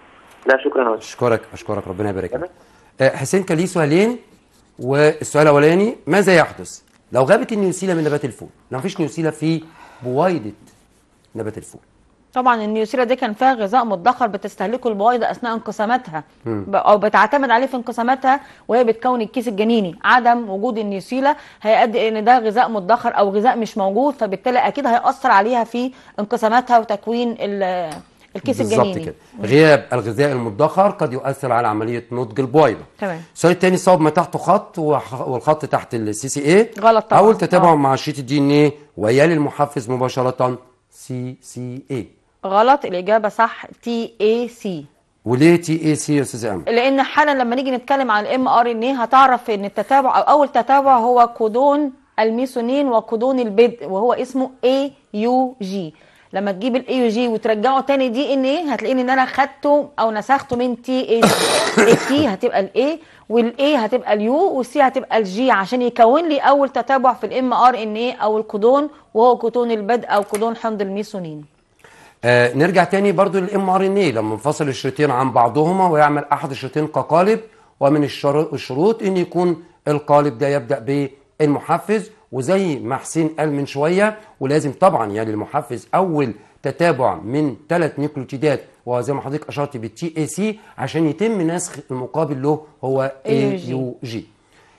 Speaker 4: لا شكرا يا
Speaker 1: اشكرك اشكرك ربنا يبارك لك آه، حسين كان ليه سؤالين والسؤال الاولاني ماذا يحدث لو غابت النيوسيلا من نبات الفول لو مفيش نيوسيلا في بويضه نبات الفول
Speaker 2: طبعا النيوسيلا دي كان فيها غذاء مدخر بتستهلكه البويضه اثناء انقساماتها ب- او بتعتمد عليه في انقساماتها وهي بتكون الكيس الجنيني عدم وجود النيوسيلا هيؤدي ان ده غذاء مدخر او غذاء مش موجود فبالتالي اكيد هياثر عليها في انقساماتها وتكوين ال- الكيس
Speaker 1: بالظبط
Speaker 2: الجنيني
Speaker 1: كده غياب الغذاء المدخر قد يؤثر على عمليه نضج البويضه
Speaker 2: تمام
Speaker 1: السؤال الثاني صوب ما تحته خط وح- والخط تحت السي سي اي
Speaker 2: غلط طبعا.
Speaker 1: اول تتابع
Speaker 2: آه.
Speaker 1: مع شريط الدي ان ايه ويلي المحفز مباشره سي سي اي
Speaker 2: غلط الاجابه صح تي اي سي
Speaker 1: وليه تي اي سي يا استاذ امل
Speaker 2: لان حالا لما نيجي نتكلم عن الام ار ان ايه هتعرف ان التتابع او اول تتابع هو كودون الميثونين وكودون البدء وهو اسمه اي يو جي لما تجيب الاي يو جي وترجعه تاني دي ان ايه هتلاقيني ان انا خدته او نسخته من تي اي سي التي هتبقى الاي والاي هتبقى اليو والسي هتبقى الجي عشان يكون لي اول تتابع في الام ار ان ايه او الكودون وهو كودون البدء او كودون حمض الميثونين
Speaker 1: آه نرجع تاني برضو للام ار ان اي لما نفصل الشريطين عن بعضهما ويعمل احد الشريطين كقالب ومن الشر- الشروط ان يكون القالب ده يبدا بالمحفز وزي ما حسين قال من شويه ولازم طبعا يعني المحفز اول تتابع من ثلاث نيوكليوتيدات وهو زي ما حضرتك اشرت بالتي اي سي عشان يتم نسخ المقابل له هو اي
Speaker 2: AUG.
Speaker 1: يو جي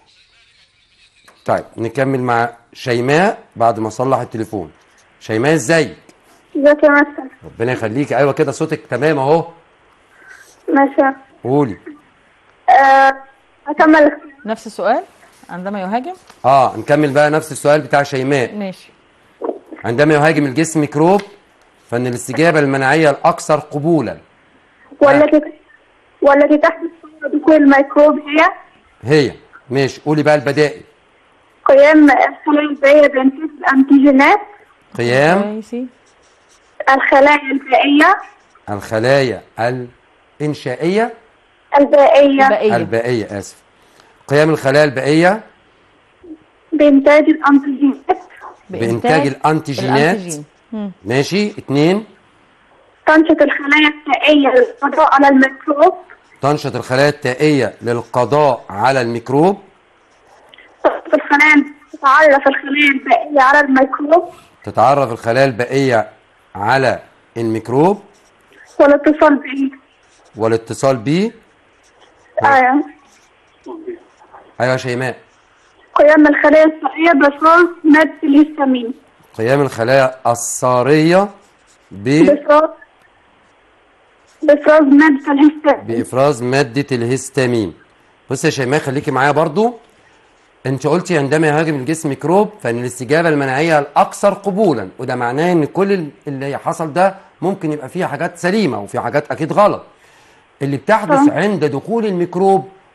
Speaker 1: طيب نكمل مع شيماء بعد ما صلح التليفون شيماء ازيك
Speaker 3: ازيك يا مستر
Speaker 1: ربنا يخليك ايوه كده صوتك تمام اهو
Speaker 3: ماشي
Speaker 1: قولي
Speaker 3: آه، أكمل
Speaker 2: نفس السؤال عندما يهاجم
Speaker 1: اه نكمل بقى نفس السؤال بتاع شيماء
Speaker 2: ماشي
Speaker 1: عندما يهاجم الجسم ميكروب فان الاستجابه المناعيه الاكثر قبولا
Speaker 3: والتي والتي تحدث فور دخول الميكروب هي
Speaker 1: هي ماشي قولي بقى البدائل
Speaker 3: قيام الخلايا البائية بإنتاج الأنتيجينات
Speaker 1: قيام
Speaker 2: كويسي
Speaker 3: الخلايا البائية
Speaker 1: الخلايا الانشائيه
Speaker 3: البائية
Speaker 2: بقية
Speaker 1: البائيه اسف قيام الخلايا البائيه
Speaker 3: بإنتاج الأنتيجينات
Speaker 1: بإنتاج الأنتيجينات.
Speaker 2: الأنتيجين. مم.
Speaker 1: ماشي اتنين
Speaker 3: تنشط الخلايا البائية للقضاء على الميكروب
Speaker 1: تنشط الخلايا التائيه للقضاء على الميكروب
Speaker 3: تنشط الخلايا تتعرف الخلايا البائية على الميكروب
Speaker 1: تتعرف الخلايا البائيه على الميكروب
Speaker 3: والاتصال به
Speaker 1: والاتصال به
Speaker 3: آه.
Speaker 1: ايوه يا شيماء
Speaker 3: قيام الخلايا البائية بإفراز مادة الهستامين
Speaker 1: قيام الخلايا الصارية ب...
Speaker 3: بإفراز بإفراز مادة الهستامين
Speaker 1: بإفراز مادة الهستامين بص يا شيماء خليكي معايا برضو انت قلتي عندما يهاجم الجسم ميكروب فان الاستجابة المناعية الأكثر قبولا وده معناه ان كل اللي حصل ده ممكن يبقى فيه حاجات سليمة وفي حاجات أكيد غلط اللي بتحدث عند دخول الميكروب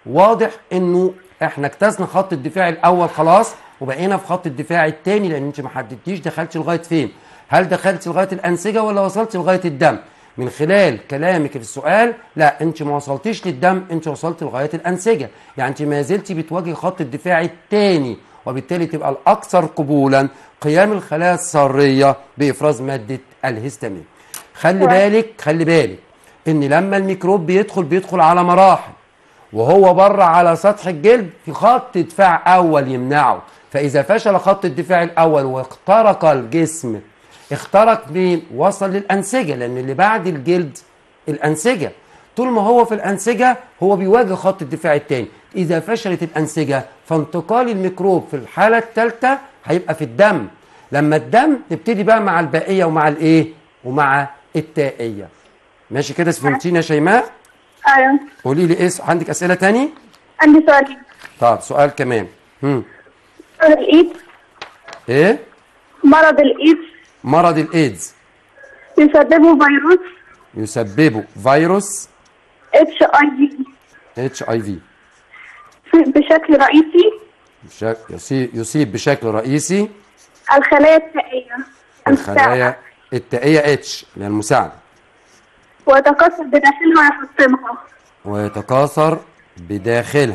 Speaker 1: واضح انه احنا اجتزنا خط الدفاع الاول خلاص وبقينا في خط الدفاع الثاني لان انت ما حددتيش دخلتي لغايه فين هل دخلتي لغايه الانسجه ولا وصلتي لغايه الدم من خلال كلامك في السؤال لا انت ما وصلتيش للدم انت وصلت لغايه الانسجه يعني انت ما زلتي بتواجهي خط الدفاع الثاني وبالتالي تبقى الاكثر قبولا قيام الخلايا السريه بافراز ماده الهستامين خلي بالك خلي بالك ان لما الميكروب بيدخل بيدخل على مراحل وهو بره على سطح الجلد في خط دفاع اول يمنعه فاذا فشل خط الدفاع الاول واخترق الجسم اخترق مين وصل للانسجه لان اللي بعد الجلد الانسجه طول ما هو في الانسجه هو بيواجه خط الدفاع الثاني اذا فشلت الانسجه فانتقال الميكروب في الحاله الثالثه هيبقى في الدم لما الدم نبتدي بقى مع البقيه ومع الايه ومع التائيه ماشي كده فهمتيني يا شيماء
Speaker 3: ايوه
Speaker 1: قولي لي ايه عندك اسئله تاني
Speaker 3: عندي سؤال
Speaker 1: طب سؤال كمان هم.
Speaker 3: مرض الايدز
Speaker 1: ايه
Speaker 3: مرض الايدز
Speaker 1: مرض الايدز
Speaker 3: يسببه فيروس
Speaker 1: يسببه فيروس
Speaker 3: اتش اي في
Speaker 1: اتش اي في
Speaker 3: بشكل رئيسي
Speaker 1: يصيب بشكل رئيسي
Speaker 3: الخلايا التائية
Speaker 1: الخلايا التائية اتش اللي هي المساعدة
Speaker 3: ويتكاثر بداخلها ويحطمها
Speaker 1: ويتكاثر بداخلها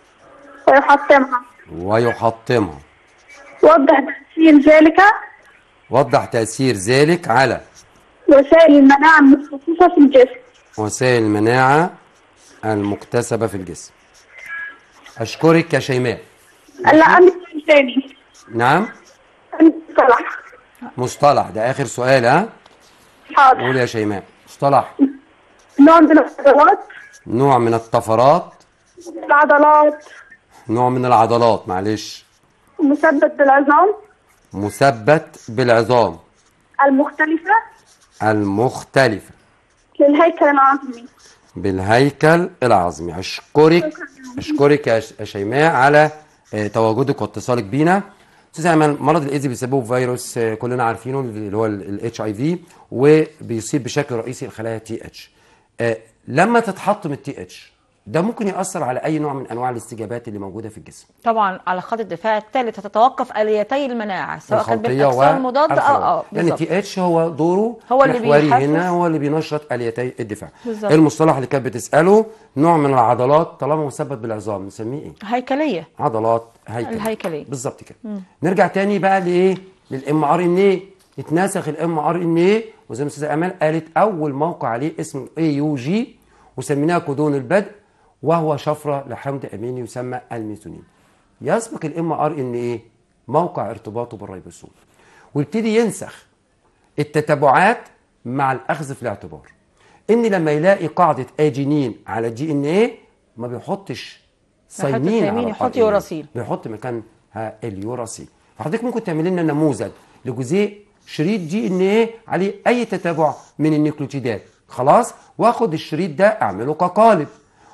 Speaker 3: ويحطمها
Speaker 1: ويحطمها
Speaker 3: وضح تأثير ذلك
Speaker 1: وضح تأثير ذلك على
Speaker 3: وسائل المناعة المخصصة في الجسم
Speaker 1: وسائل المناعة المكتسبة في الجسم أشكرك يا شيماء
Speaker 3: لا عندي سؤال تاني
Speaker 1: نعم
Speaker 3: عندي مصطلح
Speaker 1: مصطلح ده آخر سؤال ها قول
Speaker 3: حاضر
Speaker 1: يا شيماء مصطلح
Speaker 3: نوع من العضلات
Speaker 1: نوع من الطفرات
Speaker 3: العضلات
Speaker 1: نوع من العضلات معلش
Speaker 3: مثبت بالعظام
Speaker 1: مثبت بالعظام
Speaker 3: المختلفة
Speaker 1: المختلفة
Speaker 3: للهيكل العظمي
Speaker 1: بالهيكل العظمي اشكرك اشكرك يا ش- يا شيماء على آه، تواجدك واتصالك بينا استاذ ايمن مرض الايدز بيسببه فيروس آه، كلنا عارفينه اللي هو الاتش اي في وبيصيب بشكل رئيسي الخلايا تي اتش لما تتحطم التي اتش ده ممكن ياثر على اي نوع من انواع الاستجابات اللي موجوده في الجسم
Speaker 2: طبعا على خط الدفاع الثالث هتتوقف اليتي المناعه سواء كانت
Speaker 1: الخلطيه
Speaker 2: بالاجسام المضاده او اه
Speaker 1: لان
Speaker 2: بالظبط
Speaker 1: تي اتش هو دوره
Speaker 2: هو اللي
Speaker 1: محوري
Speaker 2: بيحفز.
Speaker 1: هنا هو اللي بينشط اليتي الدفاع
Speaker 2: بالظبط.
Speaker 1: المصطلح اللي كانت بتساله نوع من العضلات طالما مثبت بالعظام نسميه ايه
Speaker 2: هيكليه
Speaker 1: عضلات هيكليه
Speaker 2: الهيكلية.
Speaker 1: بالظبط كده نرجع تاني بقى لايه للام ار ان ايه اتنسخ الام ار ان ايه وزي ما الاستاذه امال قالت اول موقع عليه اسم اي يو جي وسميناه كودون البدء وهو شفره لحمض اميني يسمى الميثونين يسبق الام ار ان ايه موقع ارتباطه بالريبوسوم ويبتدي ينسخ التتابعات مع الاخذ في الاعتبار ان لما يلاقي قاعده اجينين على جي ان ايه ما بيحطش سايمين
Speaker 2: ثيامين،
Speaker 1: على
Speaker 2: يحط
Speaker 1: قاعدة
Speaker 2: يوراسيل.
Speaker 1: بيحط مكانها اليوراسيل فحضرتك ممكن تعمل لنا نموذج لجزيء شريط جي ان ايه عليه اي تتابع من النيوكليوتيدات خلاص واخد الشريط ده اعمله كقالب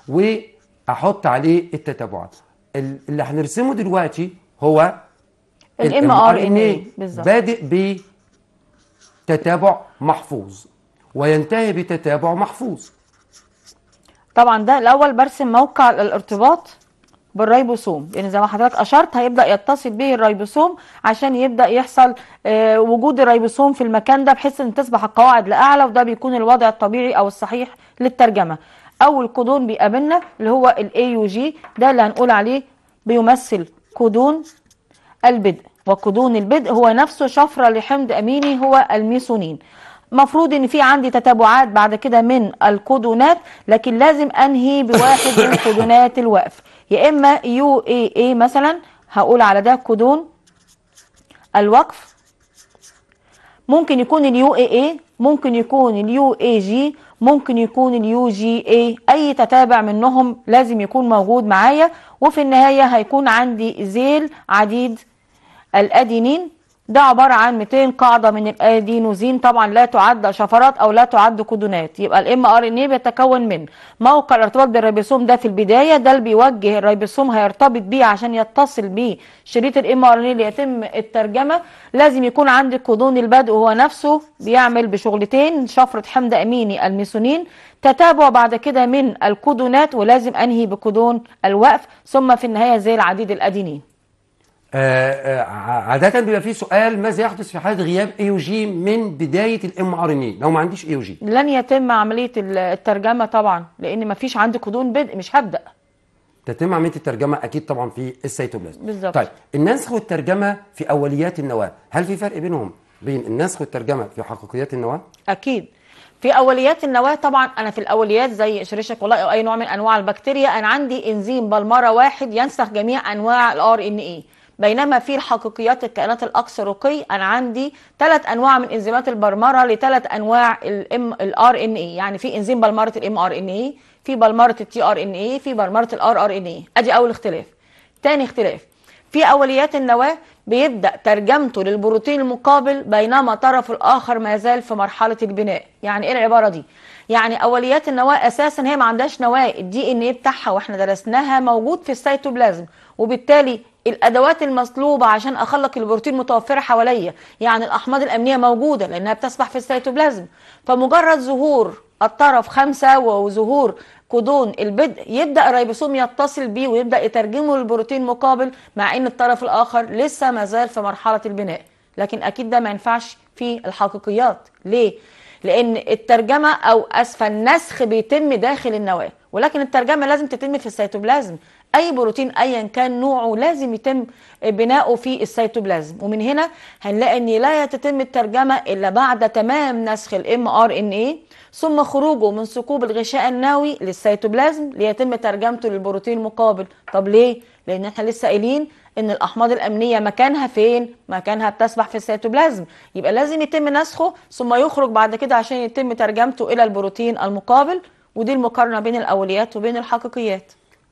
Speaker 1: واحط عليه التتابعات ال- اللي هنرسمه دلوقتي هو
Speaker 2: الام ار ان اي بالظبط
Speaker 1: بادئ بتتابع محفوظ وينتهي بتتابع محفوظ
Speaker 2: طبعا ده الاول برسم موقع الارتباط بالريبوسوم لان زي ما حضرتك اشرت هيبدا يتصل به الريبوسوم عشان يبدا يحصل آه، وجود الريبوسوم في المكان ده بحيث ان تصبح القواعد لاعلى وده بيكون الوضع الطبيعي او الصحيح للترجمه اول كودون بيقابلنا اللي هو الاي يو جي ده اللي هنقول عليه بيمثل كودون البدء وكودون البدء هو نفسه شفرة لحمض أميني هو الميثونين مفروض ان في عندي تتابعات بعد كده من الكودونات لكن لازم انهي بواحد من كودونات الوقف يا اما يو اي اي مثلا هقول على ده كودون الوقف ممكن يكون اليو اي اي ممكن يكون اليو اي جي ممكن يكون اليو جي اي اي تتابع منهم لازم يكون موجود معايا وفي النهايه هيكون عندي ذيل عديد الادينين ده عبارة عن 200 قاعدة من الادينوزين طبعا لا تعد شفرات او لا تعد كودونات يبقى الام ار ان اي بيتكون من موقع الارتباط بالريبوسوم ده في البداية ده اللي بيوجه الريبوسوم هيرتبط بيه عشان يتصل بيه شريط الام ار ان اي ليتم الترجمة لازم يكون عندك كودون البدء هو نفسه بيعمل بشغلتين شفرة حمض اميني الميثونين تتابع بعد كده من الكودونات ولازم انهي بكودون الوقف ثم في النهاية زي العديد الادينين
Speaker 1: آه، آه، عادة بيبقى في سؤال ماذا يحدث في حالة غياب اي جي من بداية الام ار ان اي لو ما عنديش اي جي
Speaker 2: لن يتم عملية الترجمة طبعا لأن مفيش عندي كودون بدء مش هبدأ
Speaker 1: تتم عملية الترجمة أكيد طبعا في السيتوبلازم
Speaker 2: بالظبط.
Speaker 1: طيب النسخ والترجمة في أوليات النواة هل في فرق بينهم بين النسخ والترجمة في حقيقيات النواة؟
Speaker 2: أكيد في أوليات النواة طبعا أنا في الأوليات زي شريشة كولاي أو أي نوع من أنواع البكتيريا أنا عندي إنزيم بلمرة واحد ينسخ جميع أنواع الار ان اي بينما في الحقيقيات الكائنات الاكثر رقي انا عندي ثلاث انواع من انزيمات البرمره لثلاث انواع الام الار ان اي يعني في انزيم بلمره الام ار ان اي في بلمره التي ار ان اي في بلمره الار ار ان اي ادي اول اختلاف تاني اختلاف في اوليات النواه بيبدا ترجمته للبروتين المقابل بينما طرف الاخر ما زال في مرحله البناء يعني ايه العباره دي يعني اوليات النواه اساسا هي ما عندهاش نواه الدي ان ايه بتاعها واحنا درسناها موجود في السيتوبلازم وبالتالي الادوات المطلوبه عشان اخلق البروتين متوفره حواليا يعني الاحماض الامينيه موجوده لانها بتسبح في السيتوبلازم فمجرد ظهور الطرف خمسة وظهور كودون البدء يبدا الريبوسوم يتصل بيه ويبدا يترجمه للبروتين مقابل مع ان الطرف الاخر لسه ما زال في مرحله البناء لكن اكيد ده ما ينفعش في الحقيقيات ليه لان الترجمه او اسفل النسخ بيتم داخل النواه ولكن الترجمه لازم تتم في السيتوبلازم اي بروتين ايا كان نوعه لازم يتم بناؤه في السيتوبلازم ومن هنا هنلاقي ان لا تتم الترجمه الا بعد تمام نسخ الام ار ان اي ثم خروجه من ثقوب الغشاء النووي للسيتوبلازم ليتم ترجمته للبروتين المقابل طب ليه لان احنا لسه قايلين ان الاحماض الامينيه مكانها فين مكانها بتسبح في السيتوبلازم يبقى لازم يتم نسخه ثم يخرج بعد كده عشان يتم ترجمته الى البروتين المقابل ودي المقارنه بين الاوليات وبين الحقيقيات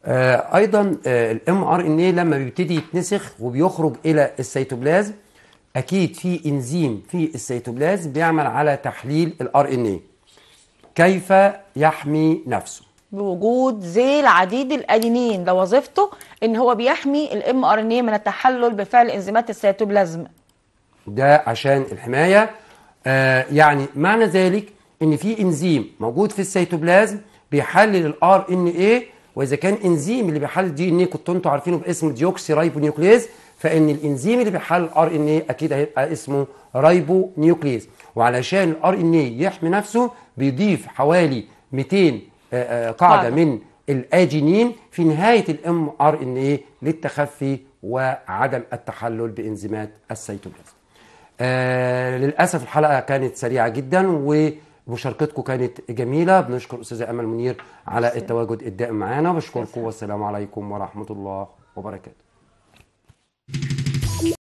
Speaker 1: آه ايضا الام ار ان اي لما بيبتدي يتنسخ وبيخرج الى السيتوبلازم اكيد في انزيم في السيتوبلازم بيعمل على تحليل الار ان اي كيف يحمي نفسه
Speaker 2: بوجود ذيل عديد الادينين ده وظيفته ان هو بيحمي الام ار ان اي من التحلل بفعل انزيمات السيتوبلازم
Speaker 1: ده عشان الحمايه آه يعني معنى ذلك ان في انزيم موجود في السيتوبلازم بيحلل الار ان اي واذا كان انزيم اللي بيحلل دي ان اي كنتوا انتوا عارفينه باسم ديوكسي رايبو نيوكليز فان الانزيم اللي بيحلل الار ان اي اكيد هيبقى اسمه رايبو نيوكليز وعلشان الار ان اي يحمي نفسه بيضيف حوالي 200 آه، آه، قاعده
Speaker 2: قاعدة.
Speaker 1: من الاجينين في نهايه الام ار ان اي للتخفي وعدم التحلل بانزيمات السيتوبلازم. آه للاسف الحلقه كانت سريعه جدا ومشاركتكم كانت جميله بنشكر استاذه امل منير على التواجد الدائم معانا بشكركم والسلام عليكم ورحمه الله وبركاته